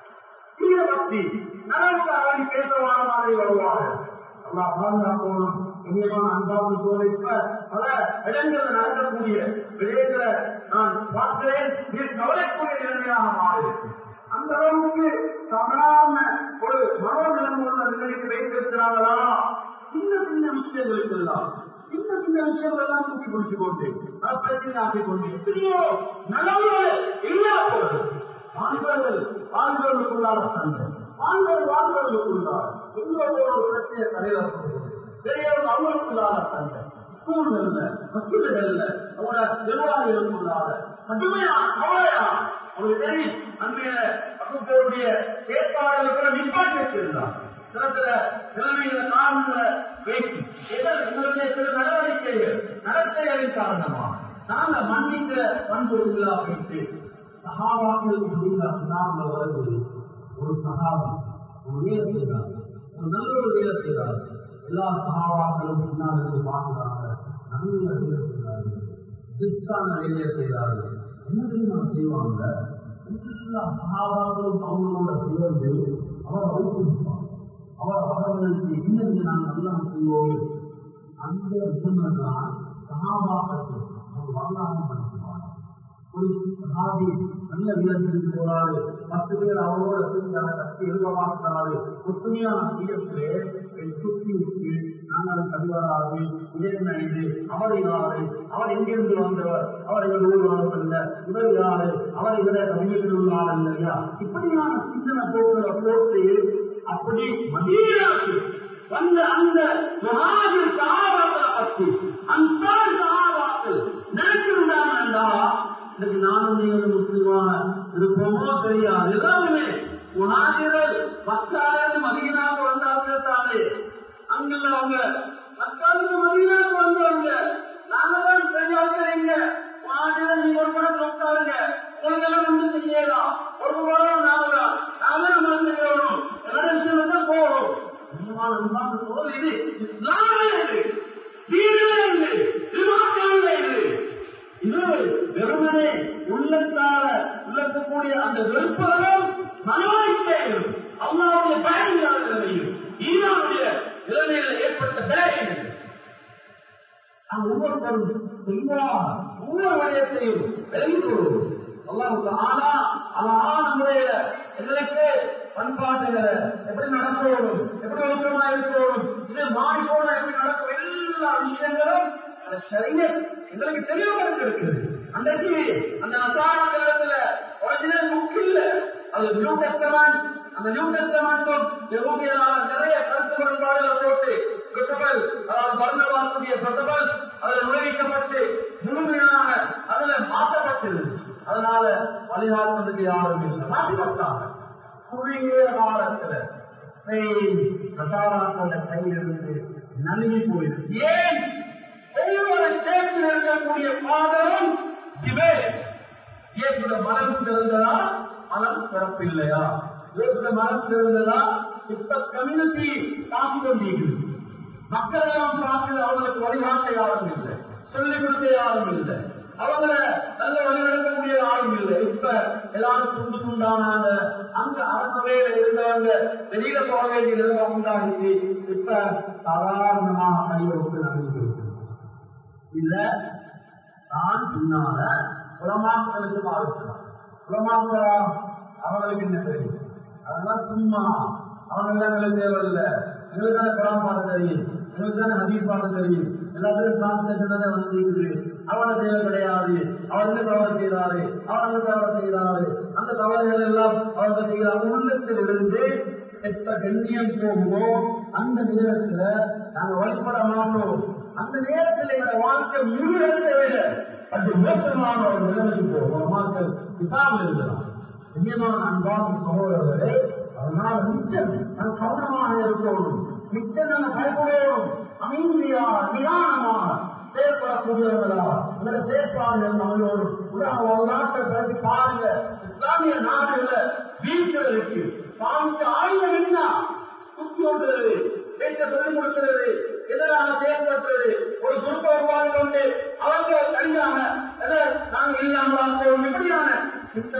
தீய பக்தி நலவுக்கு அவன் பேசவான மாதிரி வருவாங்க அல்லா பாதுகாக்கணும் இனியமான அன்பாவது போல இப்ப பல இடங்கள்ல நடக்கக்கூடிய விடயங்களை நான் பார்க்கிறேன் இது கவலைக்குரிய நிலைமையாக மாறியிருக்கு அந்த அளவுக்கு சாதாரண ஒரு மனோநிலைமை உள்ள நிலைக்கு வைத்திருக்கிறாங்களா சின்ன சின்ன விஷயங்களுக்கு எல்லாம் சின்ன சின்ன விஷயங்கள் எல்லாம் தூக்கி பிடிச்சு கொண்டு அது பிரச்சனை ஆக்கிக் கொண்டு எத்தனையோ நலவுகள் இல்லா போறது ஆண்கள் ஆண்களுக்குள்ளான சண்டை ஆண்கள் ஆண்களுக்குள்ளான எங்களோட ஒரு பிரச்சனையை தலைவர் பெரியவர்கள் அவங்களுக்குள்ளான சண்டை ஸ்கூல்கள்ல மசூதிகள்ல அவங்களோட நிர்வாகிகளுக்குள்ளான கடுமையான கவலையா அவங்களுக்கு தெரியும் அன்றைய வகுப்போருடைய ஏற்பாடுகளை கூட நிப்பாட்டி வச்சிருந்தார் சில சில நிலைமைகளை காரணங்களை வைத்து எதல் எங்களுடைய சில நடவடிக்கைகள் நடத்தைகளின் காரணமா நாங்க மன்னிக்கிற பண்பு இல்லா வைத்து சகாபாக்களுக்கு முடிந்த நாம வருவது ஒரு சகாபம் ஒரு வேலை செய்தார் ஒரு நல்ல ஒரு வேலை செய்தார் எல்லா சகாபாக்களும் பின்னால் இருந்து பார்க்கிறாங்க நல்ல வேலை செய்தார்கள் கிறிஸ்தான வேலையை செய்தார்கள் என்ன தெரியுமா செய்வாங்க எல்லா சகாபாக்களும் அவங்களோட சேர்ந்து அவர் வைத்திருப்பார் அவர் அவர்களுக்கு இன்னும் நாங்கள் நல்லா செய்வோம் அந்த விஷயம் தான் சகாபாக்கள் அவர் வரலாறு பண்ணுவார் ஒரு சகாபி நல்ல வீரர் செஞ்சு போறாரு பத்து பேர் அவரோட செஞ்சு அதை கட்டி எழுத மாட்டாரு ஒத்துமையான வீரத்திலே சுத்தி விட்டு நாங்கள் கடிவராது என்ன இது அவர் யாரு அவர் எங்கிருந்து வந்தவர் அவர் இவர் ஊர் வளர்ப்பில்ல இவர் யாரு அவர் இவர கவிஞர்கள் உள்ளார் இல்லையா இப்படியான சிந்தனை போக்குகளை போட்டு அப்படி மதீனாக்கு வந்த அந்த மகாஜர் சகாபாக்களை பற்றி அன்சார் சகாபாக்கள் நினைச்சிருந்தாங்கடா இன்னைக்கு நானும் நீங்கள் முஸ்லிமாக இருப்போமோ தெரியாது எல்லாருமே முனாஜிகள் மக்காலிருந்து மதீனாவுக்கு வந்தார்கள் தானே அங்குள்ள அவங்க மக்காலிருந்து மதீனாவுக்கு வந்தவங்க நாங்க தான் பெரியவங்க முனாஜிகள் நீங்க ஒரு படம் உட்காருங்க உங்களெல்லாம் வந்து செய்யலாம் ஒரு வாரம் நாங்களா நாங்களும் வந்து செய்யணும் எல்லா விஷயம் தான் போகணும் சொல்றது இது இஸ்லாமே இது தீனே இது திருமாக்காலே இது இது வெறுமனே உள்ளத்தால உள்ளக்கூடிய அந்த வெறுப்புகளும் மனோயிச்சைகளும் அல்லாவுடைய பயனில்லாத நிலையும் ஈரானுடைய நிலைமையில ஏற்பட்ட தடைகள் நாம் ஒவ்வொருத்தரும் தெளிவாக ஒவ்வொரு விடயத்தையும் விலகிக் கொள்வோம் அல்லாவுக்கு ஆனா அழகான முறையில எங்களுக்கு பண்பாடுகளை எப்படி நடக்கணும் எப்படி ஒழுக்கமா இருக்கணும் இது மாறி போன எப்படி நடக்கும் எல்லா விஷயங்களும் அந்த சரிய எங்களுக்கு தெளிவாக இருக்குது அன்றைக்கு அந்த நசாரத்துல ஒரிஜினல் புக் இல்ல அது நியூ டெஸ்டமெண்ட் அந்த நியூ டெஸ்டமெண்ட்டும் யகூதியனால நிறைய கருத்து முரண்பாடுகளை போட்டு பிரசபல் அதாவது பர்ணவாசுடைய பிரசபல் அதில் நுழைவிக்கப்பட்டு முழுமையாக அதுல மாற்றப்பட்டிருந்தது அதனால வழிகாட்டுறதுக்கு யாரும் இல்லை மாற்றிப்பட்டாங்க குறுகிய காலத்துல ஸ்பெயின் நசாராக்கள கையிலிருந்து நழுவி போயிருக்கு ஏன் ஒவ்வொரு சேர்ச்சில் இருக்கக்கூடிய பாதரும் டிபேட் இயேசுட மனம் சிறந்ததா மனம் சிறப்பில்லையா இயேசுட மனம் சிறந்ததா இப்ப கம்யூனிட்டி காசு கொண்டிருக்கிறது மக்கள் எல்லாம் பார்த்து அவங்களுக்கு வழிகாட்ட யாரும் இல்லை சொல்லிக் கொடுக்க யாரும் இல்லை அவங்கள நல்ல வழிநடத்தக்கூடிய ஆளும் இல்லை இப்ப எல்லாரும் துண்டு துண்டானாங்க அங்க அரசவையில இருந்தவங்க வெளியில போக வேண்டிய நிலைமை உண்டாகிச்சு இப்ப சாதாரணமாக கையை விட்டு நடந்து இல்ல தான் பின்னால உலமாக்களுக்கு பாதிக்கலாம் உலமாக்களா அவங்களுக்கு என்ன தெரியும் அதெல்லாம் சும்மா அவங்க எல்லாம் எங்களுக்கு தேவையில்லை எங்களுக்கு தானே குரான் பாட தெரியும் எங்களுக்கு தானே ஹதீஸ் பாட தெரியும் எல்லாத்துக்கும் டிரான்ஸ்லேஷன் தானே வந்திருக்குது அவன தேவை கிடையாது அவர் என்ன தவறு செய்தாரு அவர் அந்த தவறு செய்தாரு அந்த தவறுகள் எல்லாம் அவங்க செய்கிறார் உள்ளத்தில் இருந்து எப்ப கண்ணியம் போகுமோ அந்த நேரத்துல நாங்க வழிபட மாட்டோம் அந்த நேரத்தில் எங்களோட வாழ்க்கை முழுவதை விட அது மோசமான ஒரு நிலைமைக்கு போகும் மக்கள் கிதாபில் இருக்கலாம் கண்ணியமான அன்பான சகோதரர்களே அதனால மிச்சம் நான் கவனமாக இருக்கணும் மிச்சம் நாங்கள் பயப்படணும் அமைதியா நிதானமாக செயற்படக்கூடியவர்களா உங்களோட செயற்பாடுகள் நம்மளோடு உலக வரலாற்றை பற்றி பாருங்க இஸ்லாமிய நாடுகள வீழ்ச்சிகள் இருக்கு பாமிச்ச ஆயுதம் என்ன தூக்கி ஓட்டுறது பேச்ச சொல்லிக் கொடுக்கிறது எதிராக செயல்படுறது ஒரு குரூப்பை உருவாக்கி கொண்டு அவங்க தனியாக நாங்கள்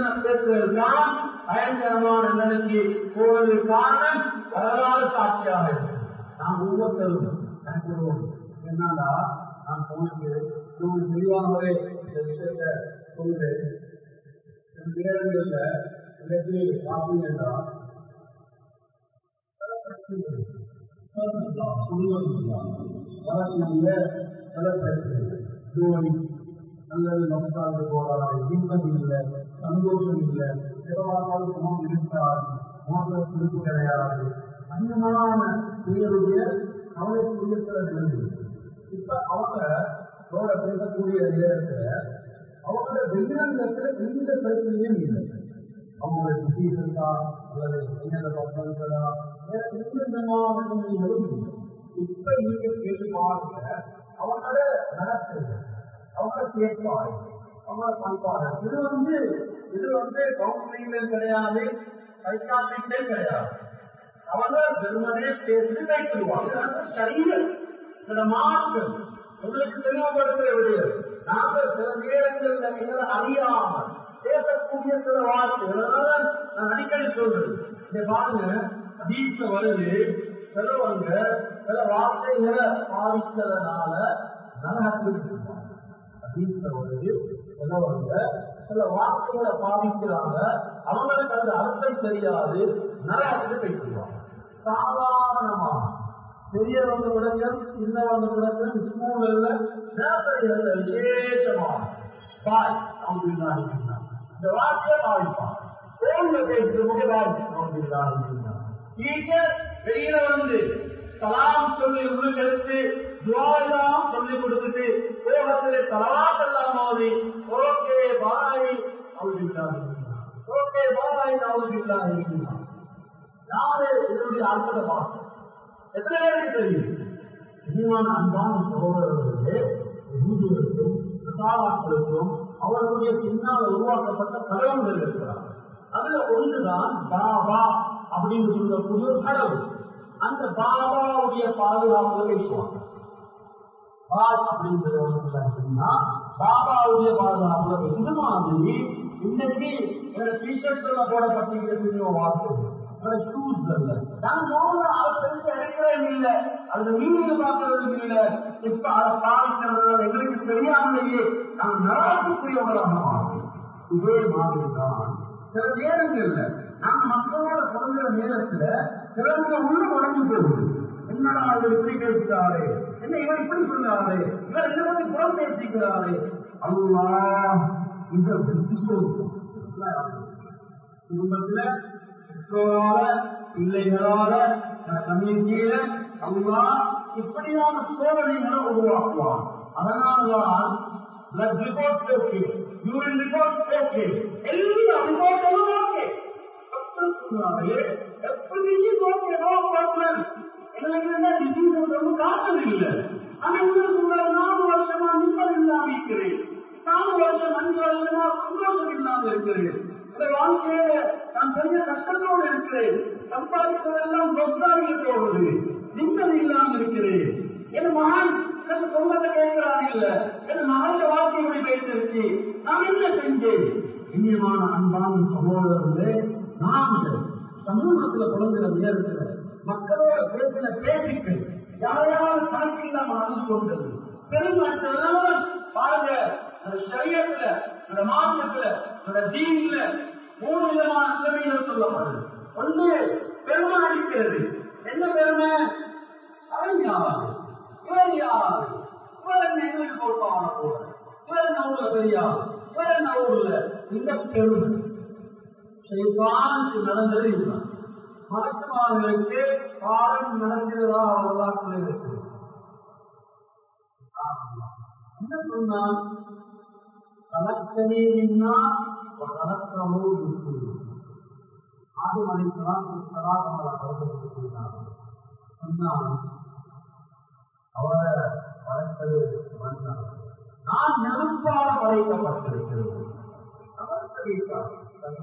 பேசுறது தான் பயங்கரமான நிலைமைக்கு போவது காரணம் வரலாறு சாட்சியாக இருக்கு நாம் ஒவ்வொருத்தரும் கணக்கிடுவோம் என்னடா நான் போனது உங்களுக்கு தெளிவாகவே இந்த விஷயத்த சொல்றேன் சில நேரங்கள்ல இன்னைக்கு பார்த்தீங்கன்னா பல பிரச்சனைகள் வரக்கூடிய சில பிரச்சனைகள் நோய் அல்லது நோக்காக போராட இன்பம் இல்லை சந்தோஷம் இல்லை சிறவானால் குணம் இருக்காது மோச திருப்பு கிடையாது அன்னமான பேருடைய கவலைக்குரிய சில நிலைமை இப்ப அவங்க அவரோட பேசக்கூடிய நேரத்துல அவங்களோட வெளிநாட்டுல எந்த பிரச்சனையும் இல்லை அவங்களோட டிசீசஸா அல்லது என்னென்ன பசங்களா வேற எந்த விதமான பிரச்சனைகளும் இல்லை இப்ப நீங்க கேள்வி பாருங்க அவங்களோட நடத்தை அவங்களோட செயற்பாடு அவங்களோட பண்பாடு இது வந்து இது வந்து கவுன்சிலிங்ல கிடையாது சைக்காட்ரிஸ்டே கிடையாது அவங்க வெறுமனே பேசி வைத்துருவாங்க சரீரம் சில மாற்றம் உங்களுக்கு தெளிவுபடுத்துற விடயம் நாங்கள் சில நேரங்கள்ல எங்களை அறியாமல் பேசக்கூடிய சில வார்த்தைகள் அதனால நான் அடிக்கடி சொல்றேன் இதை பாருங்க ஹதீஸ்ல வருது சிலவங்க சில வார்த்தைகளை பாதிக்கிறதுனால நரகத்துக்கு ஹதீஸ்ல வருது சிலவங்க சில வார்த்தைகளை பாதிக்கிறாங்க அவங்களுக்கு அந்த அர்த்தம் தெரியாது நரகத்துக்கு போயிட்டுருவாங்க சாதாரணமா பெரியவங்க தொடக்கம் சின்னவங்க தொடக்கம் ஸ்கூல்ல நேசரிகள்ல விசேஷமான பாய் அவங்க இந்த வார்த்தையை பாதிப்பான் போன்ல பேசுற முக பாய் அவங்க டீச்சர் வெளியில வந்து சலாம் சொல்லி உள்ளுக்கெடுத்து துவாயெல்லாம் சொல்லி கொடுத்துட்டு போகத்திலே சலவாத் எல்லாம் மோதி ஓகே பாய் அவங்க ஓகே பாய் அவங்க யாரு இதனுடைய அர்த்தத்தை பார்க்கணும் எத்தனை பேருக்கு தெரியும் இனிமான அன்பான சகோதரர்களே யூதுகளுக்கும் நசாராக்களுக்கும் அவர்களுடைய பின்னால் உருவாக்கப்பட்ட கடவுள்கள் இருக்கிறார் அதுல ஒன்றுதான் பாபா அப்படின்னு சொல்லக்கூடிய ஒரு கடவுள் அந்த பாபாவுடைய பாதுகாப்புல பேசுவாங்க பாத் அப்படிங்கிறது பாபாவுடைய பாதுகாப்புல இது மாதிரி இன்னைக்கு டிஷர்ட்ல போடப்பட்டிருக்கிற வார்த்தை ஷூஸ் அல்ல நான் நோய் அதை பெருசு எடுக்கிறேன் இல்ல அந்த மீனிங் பார்க்கறது இல்ல இப்ப அதை பாவிக்கிறது எங்களுக்கு தெரியாமலேயே நான் நராசுக்குரியவர்களாக மாறும் இதே மாதிரி தான் சில நேரங்கள்ல நான் மக்களோட தொடங்குற நேரத்துல சிலருக்கு உள்ள உடஞ்சு போகுது என்னடா இவர் இப்படி பேசுகிறாரே என்ன இவர் இப்படி சொல்றாரு இவர் என்ன பத்தி புறம் பேசிக்கிறாரு அல்லா இந்த புத்தி சொல்லும் குடும்பத்துல பெற்றோரால பிள்ளைகளால கம்யூனிட்டியில அல்லா இப்படியான சோதனைகளை உருவாக்குவான் அதனாலதான் blood report okay urine report okay எல்லா ரிப்போர்ட்டும் ஓகே எப்படியும் ஓகே நோ ப்ராப்ளம் எனக்கு என்ன டிசீஸ் ஒன்றும் காட்டது இல்லை ஆனா உங்களுக்கு உங்களை நாலு வருஷமா நிம்மதி இல்லாம இருக்கிறேன் நாலு வருஷம் அஞ்சு வருஷமா சந்தோஷம் இல்லாம இருக்கிறேன் இந்த வாழ்க்கையில நான் பெரிய கஷ்டத்தோடு இருக்கிறேன் சம்பாதிப்பதெல்லாம் தொஸ்தாவிய போகுது நிம்மதி இல்லாம இருக்கிறேன் என் மகன் எனக்கு சொன்னதை கேட்கிறான் இல்ல என் மகன் வாழ்க்கை இப்படி பேசிருக்கு நான் என்ன செஞ்சேன் இனியமான அன்பான சகோதரர்களே நாங்கள் சமூகத்துல குழந்தைற நேரத்துல மக்களோட பேசின பேச்சுக்கள் யாரையாவது கணக்கில்லாம நடந்து கொண்டது பெருமாற்றதுனால பாருங்க அந்த சரியத்துல அந்த மார்க்கத்துல அந்த தீன்ல மூணு விதமான நிலைமைகள் சொல்லப்படுது ஒன்று பெருமை அடிக்கிறது என்ன பெருமை அவன் யாரு இவர் யாரு இவர் என்ன எங்களுக்கு போட்டான போல இவர் என்ன ஊர்ல தெரியாது இவர் என்ன ஊர்ல இந்த பெருமை செய்வானுக்கு நடந்தது இதுதான் மருத்துவர்களுக்கு பாடம் நடக்கிறதா வரலாற்று இருக்கு என்ன சொன்னால் கலக்கனே நின்னா கலக்கமோ இருக்கு ஆடு மணி சலாசமலை கலக்கப்பட்டிருக்கிறார் சொன்னால் அவரை வளர்த்தது மனிதன் நான் நெருப்பாக படைக்கப்பட்டிருக்கிறேன் அவர் தெரிவித்தார்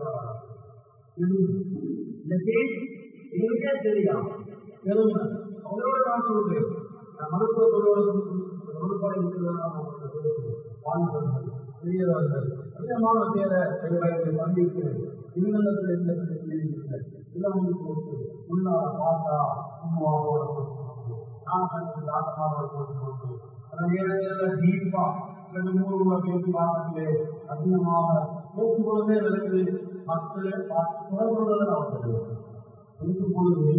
இன்னைக்கு எங்களுக்கே தெரியும் பெருமை அவங்களோட நான் சொல்றேன் நான் மருத்துவத்தோட மறுபடி இருக்கிறதா பெரியவாசல் அதிகமான பேரை எங்களை சந்தித்து இல்லத்தில் இருந்த இல்லை இளவன் போட்டு உள்ளார பார்த்தா உமாவோட போட்டு நான் கண்டு தாத்தமாவோட போட்டு அந்த நேரத்தில் தீபா ரெண்டு மூணு ரூபாய் பேசி பார்க்கலே அதிகமாக பேசும்பொழுதே விளக்குது மக்கள் குறை சொல்றதை நான் தெரியும் பேசும் பொழுது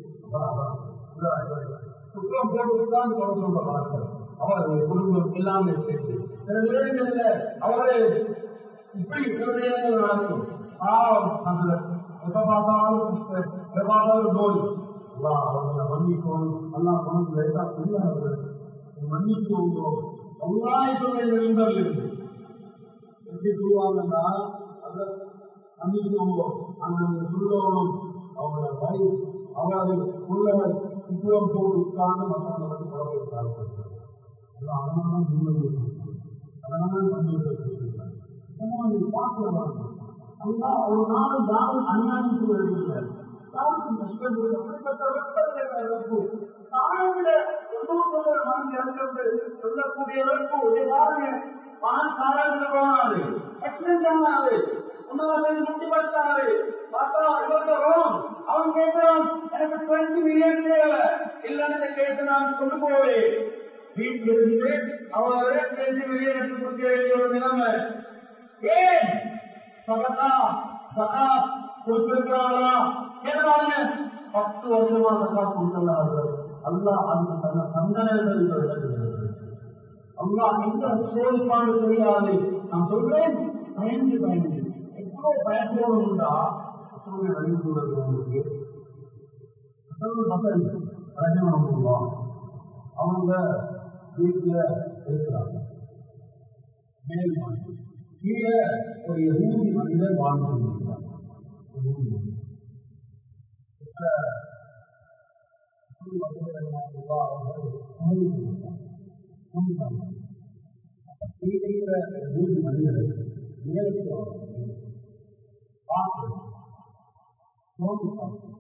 குற்றம் போட்டுதான் குறை சொல்ற வழக்கம் அவர் குடும்பம் எல்லாமே சேர்த்து சில நேரங்கள்ல அவரை இப்படி சில நேரங்கள் நடக்கும் பாவம் அந்த எப்ப பார்த்தாலும் கிறிஸ்தவ, எப்ப பார்த்தாலும் நோய் அல்லா அவங்களை மன்னிக்கும் அல்லா உனக்கு லேசா தெரியாதவர் மன்னிக்கோங்க எல்லாய் சொல்ல நிலங்கள் இருக்கு எப்படி சொல்லுவாங்கன்னா அந்த மன்னிக்கோங்க அந்த சொல்லணும் அவங்கள வயது அவரை உள்ளவர் குற்றம் போட்டு உட்கார்ந்து மற்றவங்களை வந்து குழந்தை உட்கார்ந்து அதனால நிம்மதி அதனால சந்தோஷம் பார்க்கலாம் அல்லா ஒரு நாள் யாரும் அநியாயம் செய்வதில்லை யாருக்கும் கஷ்டம் இல்லை. அப்படிப்பட்ட வெப்பத்தை இழப்பு தாயை விட தொண்ணூத்தி மணி இறக்கிறது சொல்லக்கூடிய இழப்பு ஒரு வாருங்க மகன் சாராயத்துல போனாரு ஆக்சிடென்ட் ஆனாரு ஒன்னாவது முட்டி பட்டாரு பார்த்தா இவர்கிட்ட வரும் அவன் கேட்கிறான் எனக்கு டுவெண்ட்டி மில்லியன் தேவை இல்லைன்னு இந்த கேட்டு நான் கொண்டு போவேன் வீட்டில் இருந்து அவரை டுவெண்ட்டி மில்லியன் எடுத்து கொடுக்க வேண்டிய ஒரு நிலைமை ஏன் சகதா சகா கொடுத்திருக்கிறாங்களா கேட்பாங்க பத்து வருஷமா சகா கொடுத்துள்ளார்கள் அல்லாஹ் அந்த தன்னை தண்டனைகள் அல்லாஹ் எங்க சோதிப்பான்னு தெரியாது நான் சொல்றேன் பயந்து பயந்து எவ்வளவு பயப்படணும்டா அசோகை வழிபடுவது உங்களுக்கு அசோக பசங்க ரஜமானவங்களா அவங்க வீட்டுல இருக்கிறாங்க மேல் மாடி கீழே ஒரு யகூதி மனிதர் வாழ்ந்து கொண்டிருக்கிறார் யகூதி மனிதர். இப்ப ரசூல் வசீகரஹ்மத்துல்லாஹ் அவர்கள் சமூகத்திலிருந்தார். சமூகம். அப்ப கீழே இருக்கிற யகூதி மனிதர் மேலுக்கு வராங்க. பார்த்து நோக்கி பார்த்து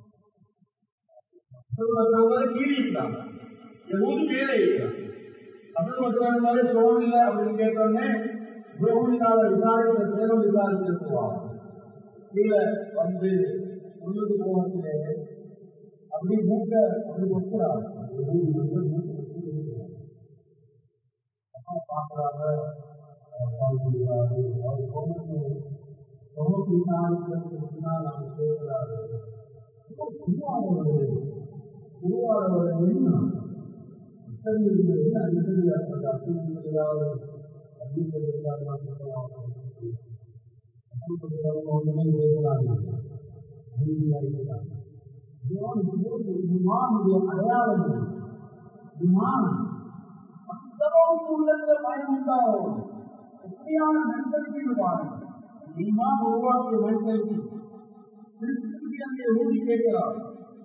ரசூல் கீழே இருக்கிறாங்க யகூதி மேலே இருக்கிறாங்க அசல் மக்கள் மாதிரி சோழன் இல்லை அப்படின்னு கேட்டோடனே ஜோமினால விசாரித்த சேலம் விசாரிச்சிருக்குவாங்க கீழே வந்து உள்ளுக்கு போகத்திலே அப்படி மூக்க அப்படி ஒட்டுறாங்க பார்க்கறாங்க அவர் பொண்ணுக்கு தொகுப்பு விசாரிக்கிறதுக்கு பின்னால் நாங்கள் கேட்கிறாரு குருவானவர் குருவானவர் என்ன இஸ்ரேலில் என்ன அடிக்கடி அப்படி ஏதாவது பயம் உண்டாகும் எப்படியான மென்டலிட்டி பாருங்க ஈமான் உருவாக்கிய மென்டலிட்டி திருப்பி அந்த ஊதி கேட்கிறார்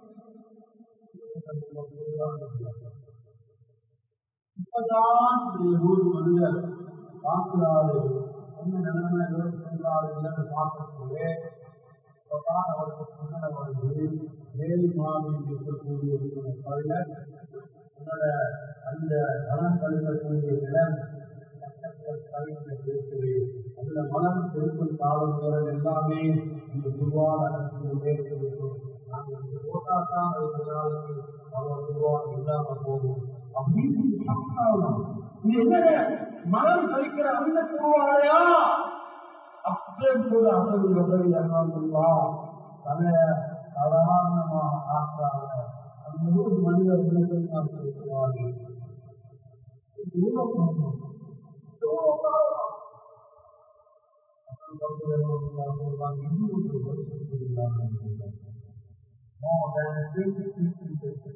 இப்பதான் இந்த ஊர் மனிதர் பார்க்கிறாரு என்ன நிலைமை சொல்றாரு இல்லைன்னு பார்க்கறதுக்கு இப்பதான் அவருக்கு சிந்தனை வருது வேலி மாதிரி இருக்கக்கூடிய ஒரு பயில உன்னோட அந்த மனம் கழுகக்கூடிய இடம் இருக்குது அதுல மனம் பெருக்கும் காலம் நேரம் எல்லாமே இந்த குருவான இருக்கும் நாங்கள் போட்டாதான் ஒரு நாளைக்கு அவர் குருவாக இல்லாம போகும் அப்படின்னு சத்தாவணும் இது என்ன மனம் கழிக்கிற அந்த குருவாலையா அப்படியே கூட அசல் வசதி அண்ணா தன்னை சாதாரணமா ஆக்காங்க அந்த நூறு மனிதர்கள் நான் பேசுவார்கள் More than 20 people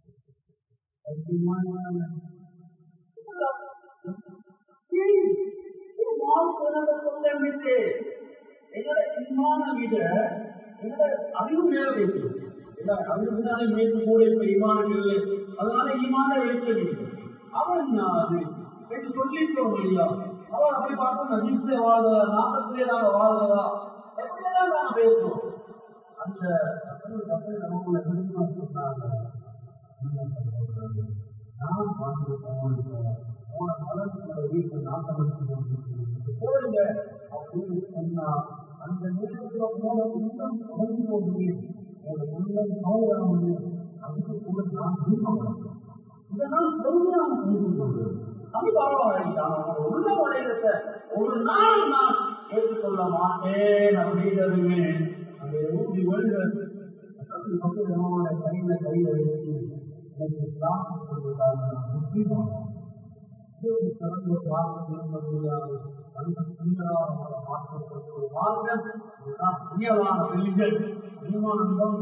எங்களோட இமான விட எங்களோட அறிவு மேல வைக்கும் அறிவுனாலே மேற்கு கூட இப்ப ஈமான் இல்லை அதனால ஈமான வெளிச்சம் இல்லை அவன் அது என்று சொல்லிட்டோம் இல்லையா அவன் அப்படி பார்த்தோம் நஜீஸ்ல வாழ்றதா நாற்பத்திலே நாங்க வாழ்றதா எப்படியெல்லாம் நாங்க பேசுறோம் அந்த மக்கள் நமக்குள்ள சொன்னாங்க நான் வாழ்ந்து போன மலர்களை வீட்டில் நாட்டமைச்சு போடுங்க அப்படின்னு சொன்னா அந்த நேரத்தில் போன உள்ளம் உடஞ்சு போக முடியும் ஒரு உள்ளம் நோயாக முடியும் அதுக்கு கூட நான் விரும்பலாம் இதனால் பொறுமையாக செஞ்சு கொள்கிறேன் அது பரவாயில்லை உள்ள உடையத்தை ஒரு நாள் நான் ஏற்றுக்கொள்ள மாட்டேன் அப்படிங்கிறதுமே அந்த ஊதி ஒழுங்கு நம்மளோட கையில கையில வச்சு எனக்கு இஸ்லாம் சொல்லிட்டாங்க நான் முஸ்லீம் ஆனேன் சிறந்த தியாகம் முடியாது அந்த சுந்தரமான மாற்றப்பட்ட ஒரு மார்க்கம் இதுதான் புதியதான வெளிகள் நியமானந்தம்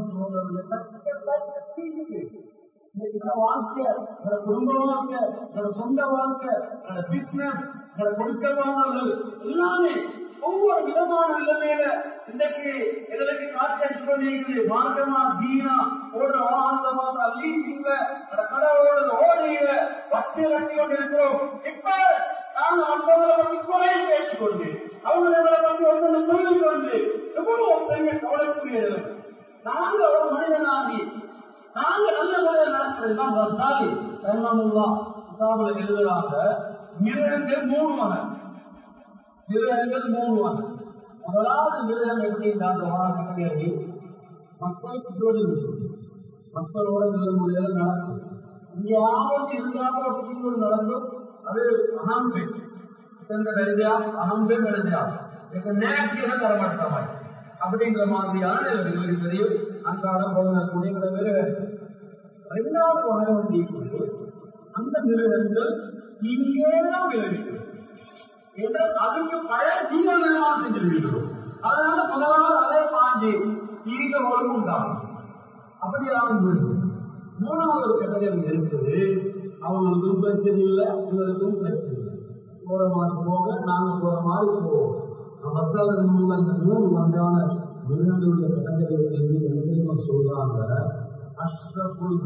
இன்னைக்கு வாழ்க்கை என்னோட குடும்ப வாழ்க்கை என்னோட சொந்த வாழ்க்கை என்னோட பிசினஸ் என்னோட கொடுக்கமானவர்கள் எல்லாமே ஒவ்வொரு விதமான நிலைமையில இன்றைக்கு எங்களுக்கு காட்சி பண்ணிக்குது மார்க்கமா தீனா ஓடுற வாகனமா லீசிங்க கடவுளோட ஓடிய வட்டி கட்டி கொண்டு இருக்கிறோம் இப்ப நாங்க மற்றவங்களை பற்றி குறைய பேசிக்கொண்டு அவங்களை பற்றி ஒன்று சொல்லிக்கொண்டு எவ்வளவு பெரிய கவலைக்குரிய நிலைமை நாங்க ஒரு மனிதனாகி நாங்க நல்ல முறையில் நடக்கிறதுதான் ரசாலி ரஹ்மமுல்லா கிதாபில் எழுதுறாங்க மிருகங்கள் மூணு வகை மிருகங்கள் மூணு வகை முதலாவது மிருகம் எப்படி அந்த வாழ்க்கை மக்களுக்கு தொழில் மக்களோட நல்ல முறையில் நடக்கும் எங்கேயாவது இருந்தாலும் அப்படின்னு நடக்கும் அது அகம்பே இந்த நெருஜா அகம்பே நெருஜா இதுக்கு நேர்த்தியாக தரமாட்ட மாதிரி அப்படிங்கிற மாதிரியான எங்களுக்கு தெரியும் அன்றாட போகக்கூடிய மிருகம் ரெண்டாவது வகை வந்து அந்த மிருகங்கள் இங்கேதான் விளைவிக்கும் என்றால் அதுக்கு பழைய ஜீவனமாக செஞ்சிருக்கிறோம் அதனால முதலாவது அதை பாஞ்சி ஈக ஒழுங்கு உண்டாகும் அப்படியான மிருகம் மூணாவது ஒரு கட்டளை இருக்குது அவங்களுக்கும் பிரச்சனை இல்லை இவருக்கும் பிரச்சனை இல்லை போற மாதிரி போக நாங்க போற மாதிரி போவோம் மசாலா மூலம் அந்த மூணு வகையான மிருகங்களுடைய கட்டளைகள் என்று சொல்றாங்க அஷ்ரபுல்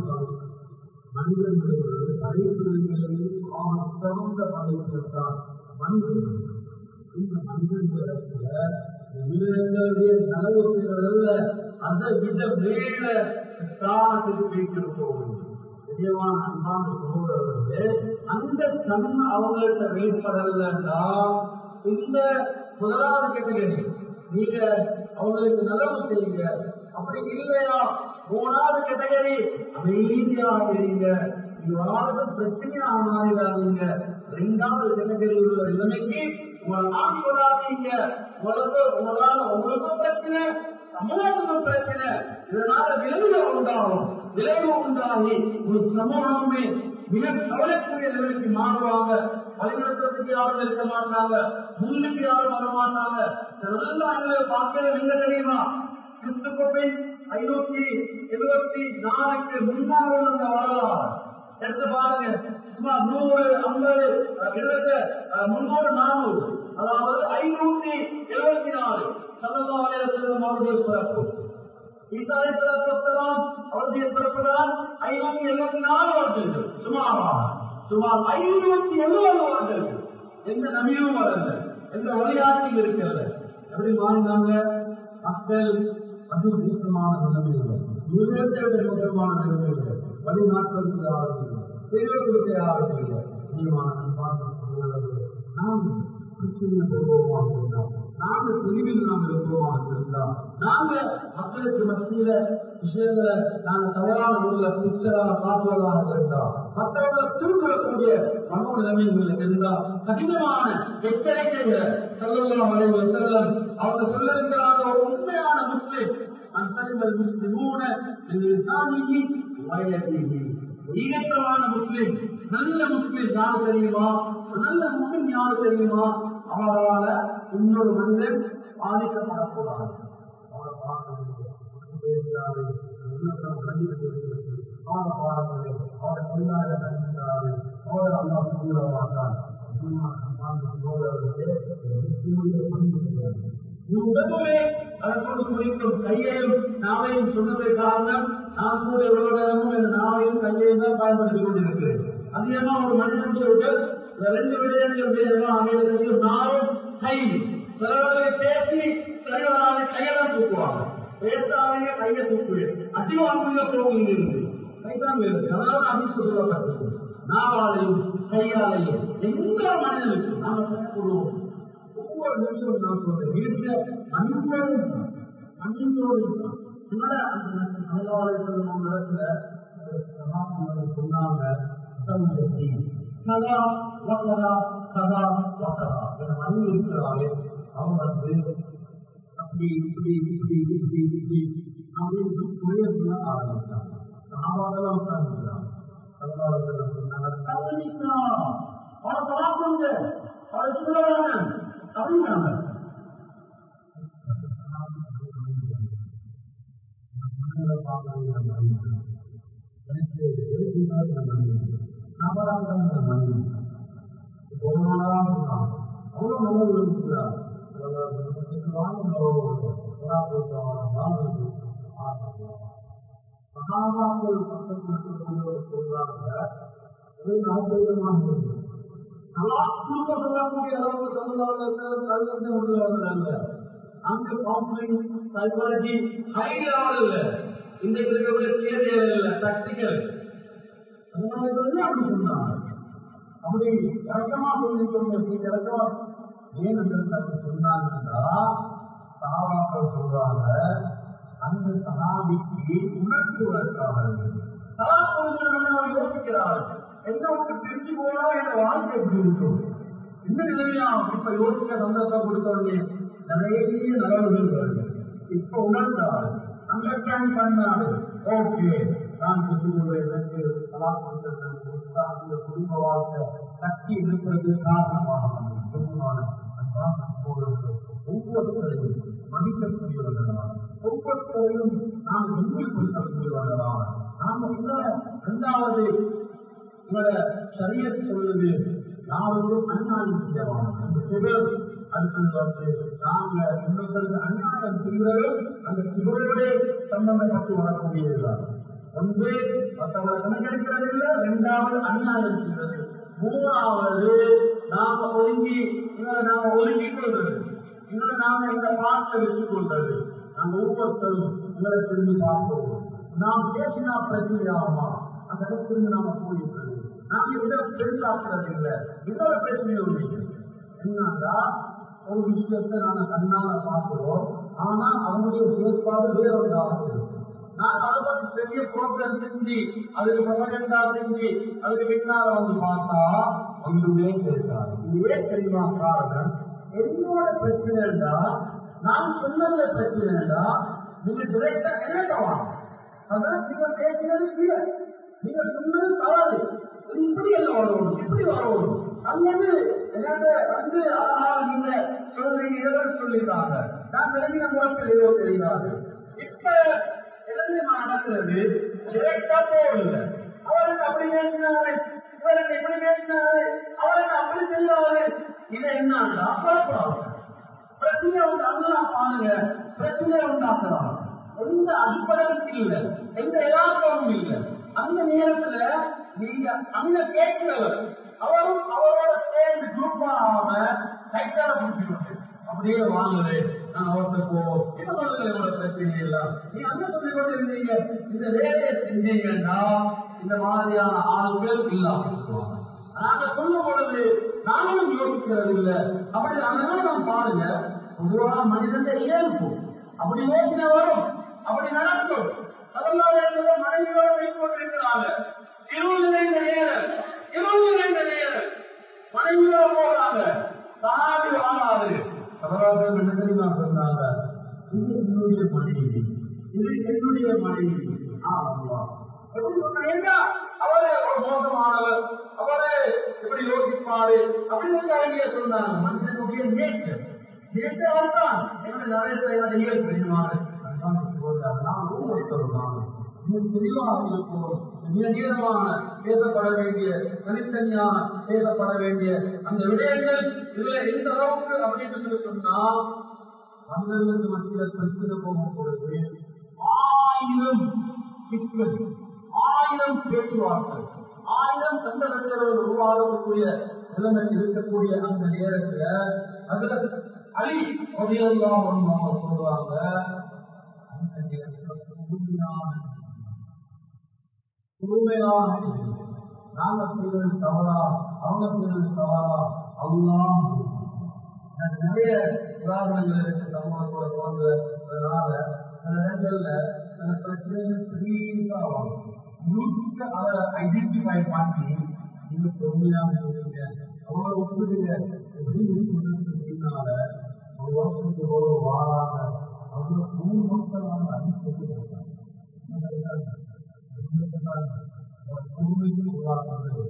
மனிதர்கள் படைப்பிரிவுகளில் ஆக சிறந்த படைப்பிருக்கான் மனிதர்கள் இந்த மனிதர்களிடத்துல மிருகங்களுடைய நலவுகளல்ல அதை விட மேல ஸ்தானத்தில் வைத்திருப்போம் பெரியவான அன்பான சகோதரர்களே அந்த தன்மை அவங்கள்ட்ட வெளிப்படலன்னா இந்த முதலாவது கேட்டகரி நீங்க அவங்களுக்கு நலவு செய்யுங்க அப்படி இல்லையா மூணாவது கேட்டகரி அமைதியாக இருங்க இவ்வாறு பிரச்சனையாக மாறிடாதீங்க ரெண்டாவது கேட்டகரி உள்ள நிலைமைக்கு உங்களை மாற்றி கொள்ளாதீங்க உங்களுக்கு உங்களால உங்களுக்கும் பிரச்சனை சமூகத்துக்கும் பிரச்சனை இதனால விளைவு உண்டாகும் விளைவு உண்டாகி ஒரு சமூகமே மிக கவலைக்குரிய நிலைமைக்கு மாறுவாங்க வழிநடத்துறதுக்கு யாரும் இருக்க மாட்டாங்க முன்னுக்கு யாரும் வர மாட்டாங்க இதெல்லாம் எங்களை பார்க்கிறது என்ன தெரியுமா கிறிஸ்து கோப்பை ஐநூத்தி எழுபத்தி நாலுக்கு முன்னால் உள்ள அந்த வரலாறு எடுத்து பாருங்க சும்மா நூறு ஐம்பது கிட்டத்தட்ட முன்னூறு நானூறு அதாவது ஐநூத்தி எழுபத்தி நாலு சல்லல்லாஹு செல்லும் அவருடைய பிறப்பு ஈசா அலைஹிஸ்ஸலாம் அவருடைய பிறப்பு தான் ஐநூத்தி எழுபத்தி நாலு வருடங்கள் சுமார் சுமார் ஐநூத்தி எழுபது வருடங்கள் எந்த நபியும் வரல எந்த வழிகாட்டியும் இருக்கல எப்படி மாறினாங்க மக்கள் அது மோசமான நிலைமையில மிகத்தை விட மோசமான நிலைமையில வழிநாட்டுக்கு யாரும் இல்லை தெரியப்படுத்த யாரும் இல்லை நியமான பார்த்து நாம் பிரச்சனை போவோமாக இருந்தால் நாங்க தெளிவில் நாம் இருப்போமாக இருந்தால் நாங்க மக்களுக்கு மத்தியில விஷயங்களை நாங்க தவறான முறையில பிக்சராக காட்டுவதாக இருந்தால் மற்றவர்களை திரும்பக்கூடிய மனோ நிலைமைகள் இருந்தால் கடினமான எச்சரிக்கைகளை சொல்லலாம் அலைவர் செல்லம் அவங்க சொல்லிருக்கிறாங்க ஒரு உண்மையான முஸ்லிம் அன்சலிமல் முஸ்லிமூன லிசானிஹி வயதிஹி ஈரத்தமான முஸ்லிம் நல்ல முஸ்லிம் யாரு தெரியுமா நல்ல முஸ்லிம் யாரு தெரியுமா அவரால இன்னொரு மனிதன் பாதிக்கப்படக்கூடாது அவரை பார்க்கறது பேசுறாரு இன்னொருத்தர் கண்டிக்கிறது அவரை பாடங்களை அவரை கொண்டாட கண்டிக்கிறாரு அவரை அல்லா சொல்ல மாட்டான் உடம்புமே அதற்கொண்டு குறிக்கும் கையையும் நாவையும் சொன்னதை காரணம் நான் கூட எவ்வளவு நேரமும் என் நாவையும் கையையும் தான் பயன்படுத்திக் கொண்டிருக்கிறேன் அதிகமா ஒரு மனிதனுடைய உடல் ரெண்டு விடயங்கள் வேறுமா அமைகிறது நாவும் கை சிலவர்கள் பேசி சிலவராக கையெல்லாம் தூக்குவாங்க பேசாதீங்க கையை தூக்குவேன் அடிவாங்குள்ள போகுங்க கைதான் வேறு அதனால அதிர்ஷ்டம் சொல்லப்பட்டது நாவாலையும் கையாலையும் எந்த மனிதனுக்கு நாம பயப்படுவோம் ஒவ்வொரு நிமிஷம் நான் சொல்றேன் வீட்டுல மனிதோடு இருப்பான். மனிதோடு இருப்பான். என்னடா அந்த சமுதாய செல்லும் இடத்துல ஒரு சகாபாக்கள் சொன்னாங்க சமூகத்தி கதா வக்கரா கதா வக்கரா என மனித இருக்கிறாரே அவன் வந்து அப்படி இப்படி இப்படி இப்படி இப்படி அப்படின்னு குறைய ஆரம்பிச்சாங்க சகாபாக்கெல்லாம் உட்கார்ந்துக்கிறாங்க சமுதாயத்தில் சொன்னாங்க தவறிக்கா அவனை பார்க்குங்க அவனை சொல்லுவாங்க அப்படின்னாங்க எனக்கு எழுதினார் மனைவி சாபாராக மனைவி ஒரு நாளாக இருந்தாங்க அவ்வளவு நல்ல இருக்கிறார் சகாபாக்கள் பக்கத்தில் சொல்றாங்க இது நாகரிகமாக இருந்தது கொடுக்க சொல்லக்கூடிய அளவுக்கு சமுதாயத்தில் கல்வி உள்ளவர்கள் அங்கு கவுன்சிலிங் சைக்காலஜி ஹை லெவல் இந்த இருக்கக்கூடிய தேவைகள் இல்ல டாக்டிக்கல் அப்படி சொன்னாங்க அப்படி இறக்கமா சொல்லி சொன்னது இறக்கமா ஏன் அப்படி சொன்னாங்கன்னா சகாபாக்கள் சொல்றாங்க அந்த சகாபிக்கு உணர்த்துவதற்காக சலா கொஞ்சம் யோசிக்கிறார்கள் என்ன விட்டு பிரிஞ்சு போனா என் வாழ்க்கை எப்படி இருக்கும் என்ன நிலையா இப்ப யோசிக்க சந்தர்ப்பம் கொடுத்தோடனே நிறைய நலவுகள் வருது இப்ப உணர்ந்தார் அண்டர்ஸ்டாண்ட் பண்ணாரு ஓகே நான் புரிந்துகொள்ள எனக்கு கலாச்சாரத்தை இந்த குடும்ப வாழ்க்கை சக்தி இருக்கிறது காரணமாக குடும்பமான ஒவ்வொருத்தரையும் மதிக்கக்கூடியவர்களாக ஒவ்வொருத்தரையும் நாம் உண்மைப்படுத்தக்கூடியவர்களாக நாம் இந்த இரண்டாவது உங்களோட சரியத் சொல்லுது யாருக்கும் அநியாயம் செய்யலாம் அந்த புகழ் அடுத்தது வந்து நாங்க இன்னொருத்தருக்கு அநியாயம் செய்கிறது அந்த புகழோட சம்பந்தப்பட்டு வரக்கூடியதுதான் ஒன்று மற்றவங்களை கணக்கெடுக்கிறது இல்லை இரண்டாவது அநியாயம் செய்வது மூணாவது நாம ஒதுங்கி இவரை நாம ஒதுக்கிக் கொள்வது இவரை நாம எங்களை பார்த்து வச்சுக் கொள்வது நாங்க ஒவ்வொருத்தரும் உங்களை திரும்பி பார்க்கிறோம் நாம் பேசினா பிரச்சனையாகுமா அந்த இடத்திலிருந்து நாம போயிட்டு நாம எந்த பெருசாக்குறது இல்லை இன்னொரு பிரச்சனையும் இல்லை என்னன்னா ஒரு விஷயத்தை நாம கண்ணால பார்க்கிறோம் ஆனா அவங்களுடைய செயற்பாடு வேற ஒன்றாக இருக்கும் நான் அதை பத்தி பெரிய ப்ரோக்ராம் செஞ்சு அதுக்கு ப்ரொபகண்டா செஞ்சு அதுக்கு பின்னால வந்து பார்த்தா ஒன்றுமே பேசுறாங்க இது ஏன் தெரியுமா காரணம் என்னோட பிரச்சனைடா நான் சொன்னதுல பிரச்சனைடா நீங்க டிரெக்டா என்ன வாங்க அதான் நீங்க பேசினது இல்ல நீங்க சொன்னது தவறு இப்படி எல்லாம் வரணும் இப்படி வரணும் அல்லது என்னது வந்து அழகா நீங்க சொல்றீங்க எதாவது சொல்லிட்டாங்க நான் விளங்கின முகத்தில் ஏதோ தெரியாது இப்ப எதுவுமே நடக்கிறது டிரெக்டா போகல அவருக்கு அப்படி பேசினாரு இவருக்கு இப்படி பேசினாரு அவருக்கு அப்படி செய்வாரு இது என்னன்னா குழப்பம் பிரச்சனை வந்து அதெல்லாம் பாருங்க பிரச்சனையை உண்டாக்குறாங்க எந்த அடிப்படையும் இல்லை எந்த யதார்த்தமும் இல்லை அந்த நேரத்துல நீங்க அங்க கேட்கிறவர் அவரும் அவரோட சேர்ந்து குரூப் ஆகாம கைத்தால பிடிச்சிட்டு அப்படியே வாங்குது நான் அவர்கிட்ட போவோம் என்ன சொல்லுங்க என்னோட பிரச்சனை எல்லாம் நீ அங்க சொல்லி கொண்டு இருந்தீங்க இந்த வேலையை செஞ்சீங்கன்னா இந்த மாதிரியான ஆளுகள் இல்லாம இருக்குவாங்க நாங்க சொல்லும் பொழுது நாங்களும் யோசிக்கிறது இல்லை அப்படி அதனால நாம் பாருங்க பொதுவாக மனிதன் இயல்பு அப்படி யோசனை வரும் அப்படி நடக்கும் அதெல்லாம் மனைவியோட வைத்துக் கொண்டிருக்கிறாங்க இருள் நிறைந்த நேரம் இருள் நிறைந்த நேரம் மனைவியோட போகிறாங்க சகாபி வாழாது சகோதரர்கள் என்ன தெரியுமா சொன்னாங்க இது என்னுடைய மனைவி இது என்னுடைய மனைவி ஆமா எப்படி சொன்னா அவரு ஒரு மோசமானவர் அவரு இப்படி யோசிப்பாரு அப்படின்னு அவங்க சொன்னாங்க மனிதனுடைய நேச்சர் நேச்சர் அவர்தான் என்னுடைய நிறைய என்னுடைய இயல்பு தெரியுமாறு அதனால் ஒவ்வொருத்தரும் மிக தெளிவாக இருக்கும் மிக நீளமான பேசப்பட வேண்டிய தனித்தனியான பேசப்பட வேண்டிய அந்த விடயங்கள் இதுல எந்த அளவுக்கு அப்படின்னு சொல்லி சொன்னா மனிதர்களுக்கு மத்தியில் பிரச்சனை போகும் பொழுது ஆயிரம் சிக்கல் ஆயிரம் பேச்சுவார்த்தை ஆயிரம் சந்த சச்சரவுகள் உருவாகக்கூடிய நிலைமை இருக்கக்கூடிய அந்த நேரத்துல அதுல அலி பதினெல்லாம் சொல்றாங்க அந்த நேரத்தில் பொறுமையான பொறுமையாக நாங்க செய்வது தவறா அவங்க செய்வது தவறா அல்லாம் எனக்கு நிறைய உதாரணங்கள் இருக்கு சமூகத்தோட தொடர்ந்ததுனால சில இடங்கள்ல சில பிரச்சனைகள் சீரியஸா வரும் முழுக்க அதை ஐடென்டிஃபை பண்ணி நீங்க பொறுமையாக இருக்கீங்க அவங்கள ஒப்புடுங்க அப்படின்னு சொல்றதுக்கு பின்னால ஒரு வருஷத்துக்கு ஒரு வாராக அவங்க மூணு மக்கள் அவங்க அடிப்பட்டு பொறுமைக்கு உருவாக்குறது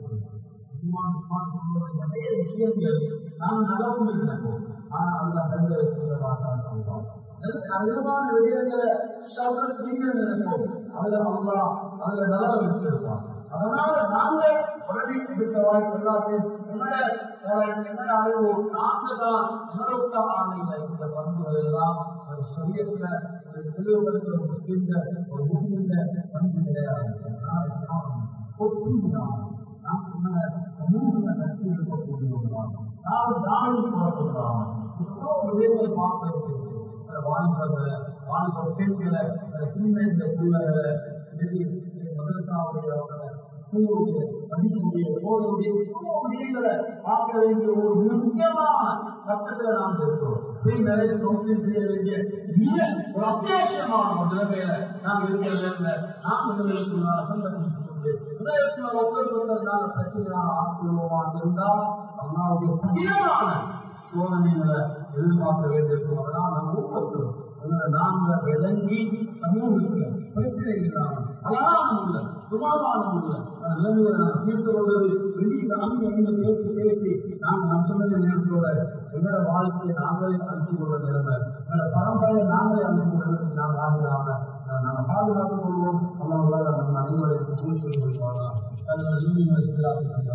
நிறைய விஷயங்கள் நாம் நலவும் இருக்கணும் ஆனா அல்ல அறிந்த வச்சுக்க மாட்டான் அதிகமான விஷயங்களை ஷவுக்கத் நீங்கள் நினைப்போம் அதுல அல்லா அதுல நலவை வச்சிருப்பான் அதனால நாங்க உடனே எடுத்த வாய்ப்பு எல்லாத்தையும் எங்கட எங்கட அறிவு நாங்க தான் உணர்வுத்த ஆணையில இந்த பண்புகள் எல்லாம் ஒரு சரியத்துல ஒரு தெளிவுபடுத்த ஒரு முஸ்லீம்ல ஒரு முஸ்லீம்ல பண்பு கிடையாது ஒற்றுமையான நாம் சொன்ன சமூக கட்சி இருக்கக்கூடியவர்களாம் நாம் தானம் போட சொல்றாங்க எவ்வளோ விடயங்கள் பார்க்கறது வாலிபர்களை வாலிப பெண்களை சின்ன இந்த பிள்ளைகளை மதரசாவுடைய ஸ்கூலுடைய படிக்கக்கூடிய போடக்கூடிய எவ்வளோ விடயங்களை பார்க்க வேண்டிய ஒரு முக்கியமான கட்டத்தில் நாம் இருக்கிறோம் போய் நிறைய நோக்கி செய்ய வேண்டிய மிக ஒரு அத்தியாவசியமான ஒரு நிலைமையில நாம் இருக்கிறது நாம் எங்களுக்கு சந்தர்ப்பம் உதயத்துல ஒவ்வொருவர்கள் பிரச்சனையான ஆக்கிரமமா இருந்தால் அண்ணாவுடைய கடினமான சோதனைகளை எதிர்பார்க்க வேண்டியிருக்கும் அதனால் நாம் ஒவ்வொருத்தரும் நாங்க விளங்கி சமூகத்துல பிரச்சனை இல்லாமல் அழகான உள்ள சுமாரான உள்ள நிலைமையை நாம் தீர்த்து கொள்வது வெளியில் அங்கு அங்கு பேசி பேசி நாம் நம் சொன்ன நேரத்தோட எங்களோட வாழ்க்கையை நாங்களே அழித்து கொள்ள நிலைமை எங்களோட பரம்பரையை நாங்களே அழித்து கொள்வதற்கு நாம் ஆகிறாம நம்ம பாதுகாத்துக் கொள்வோம் நம்ம நம்ம அனைவரையும் செய்து கொள்வாங்க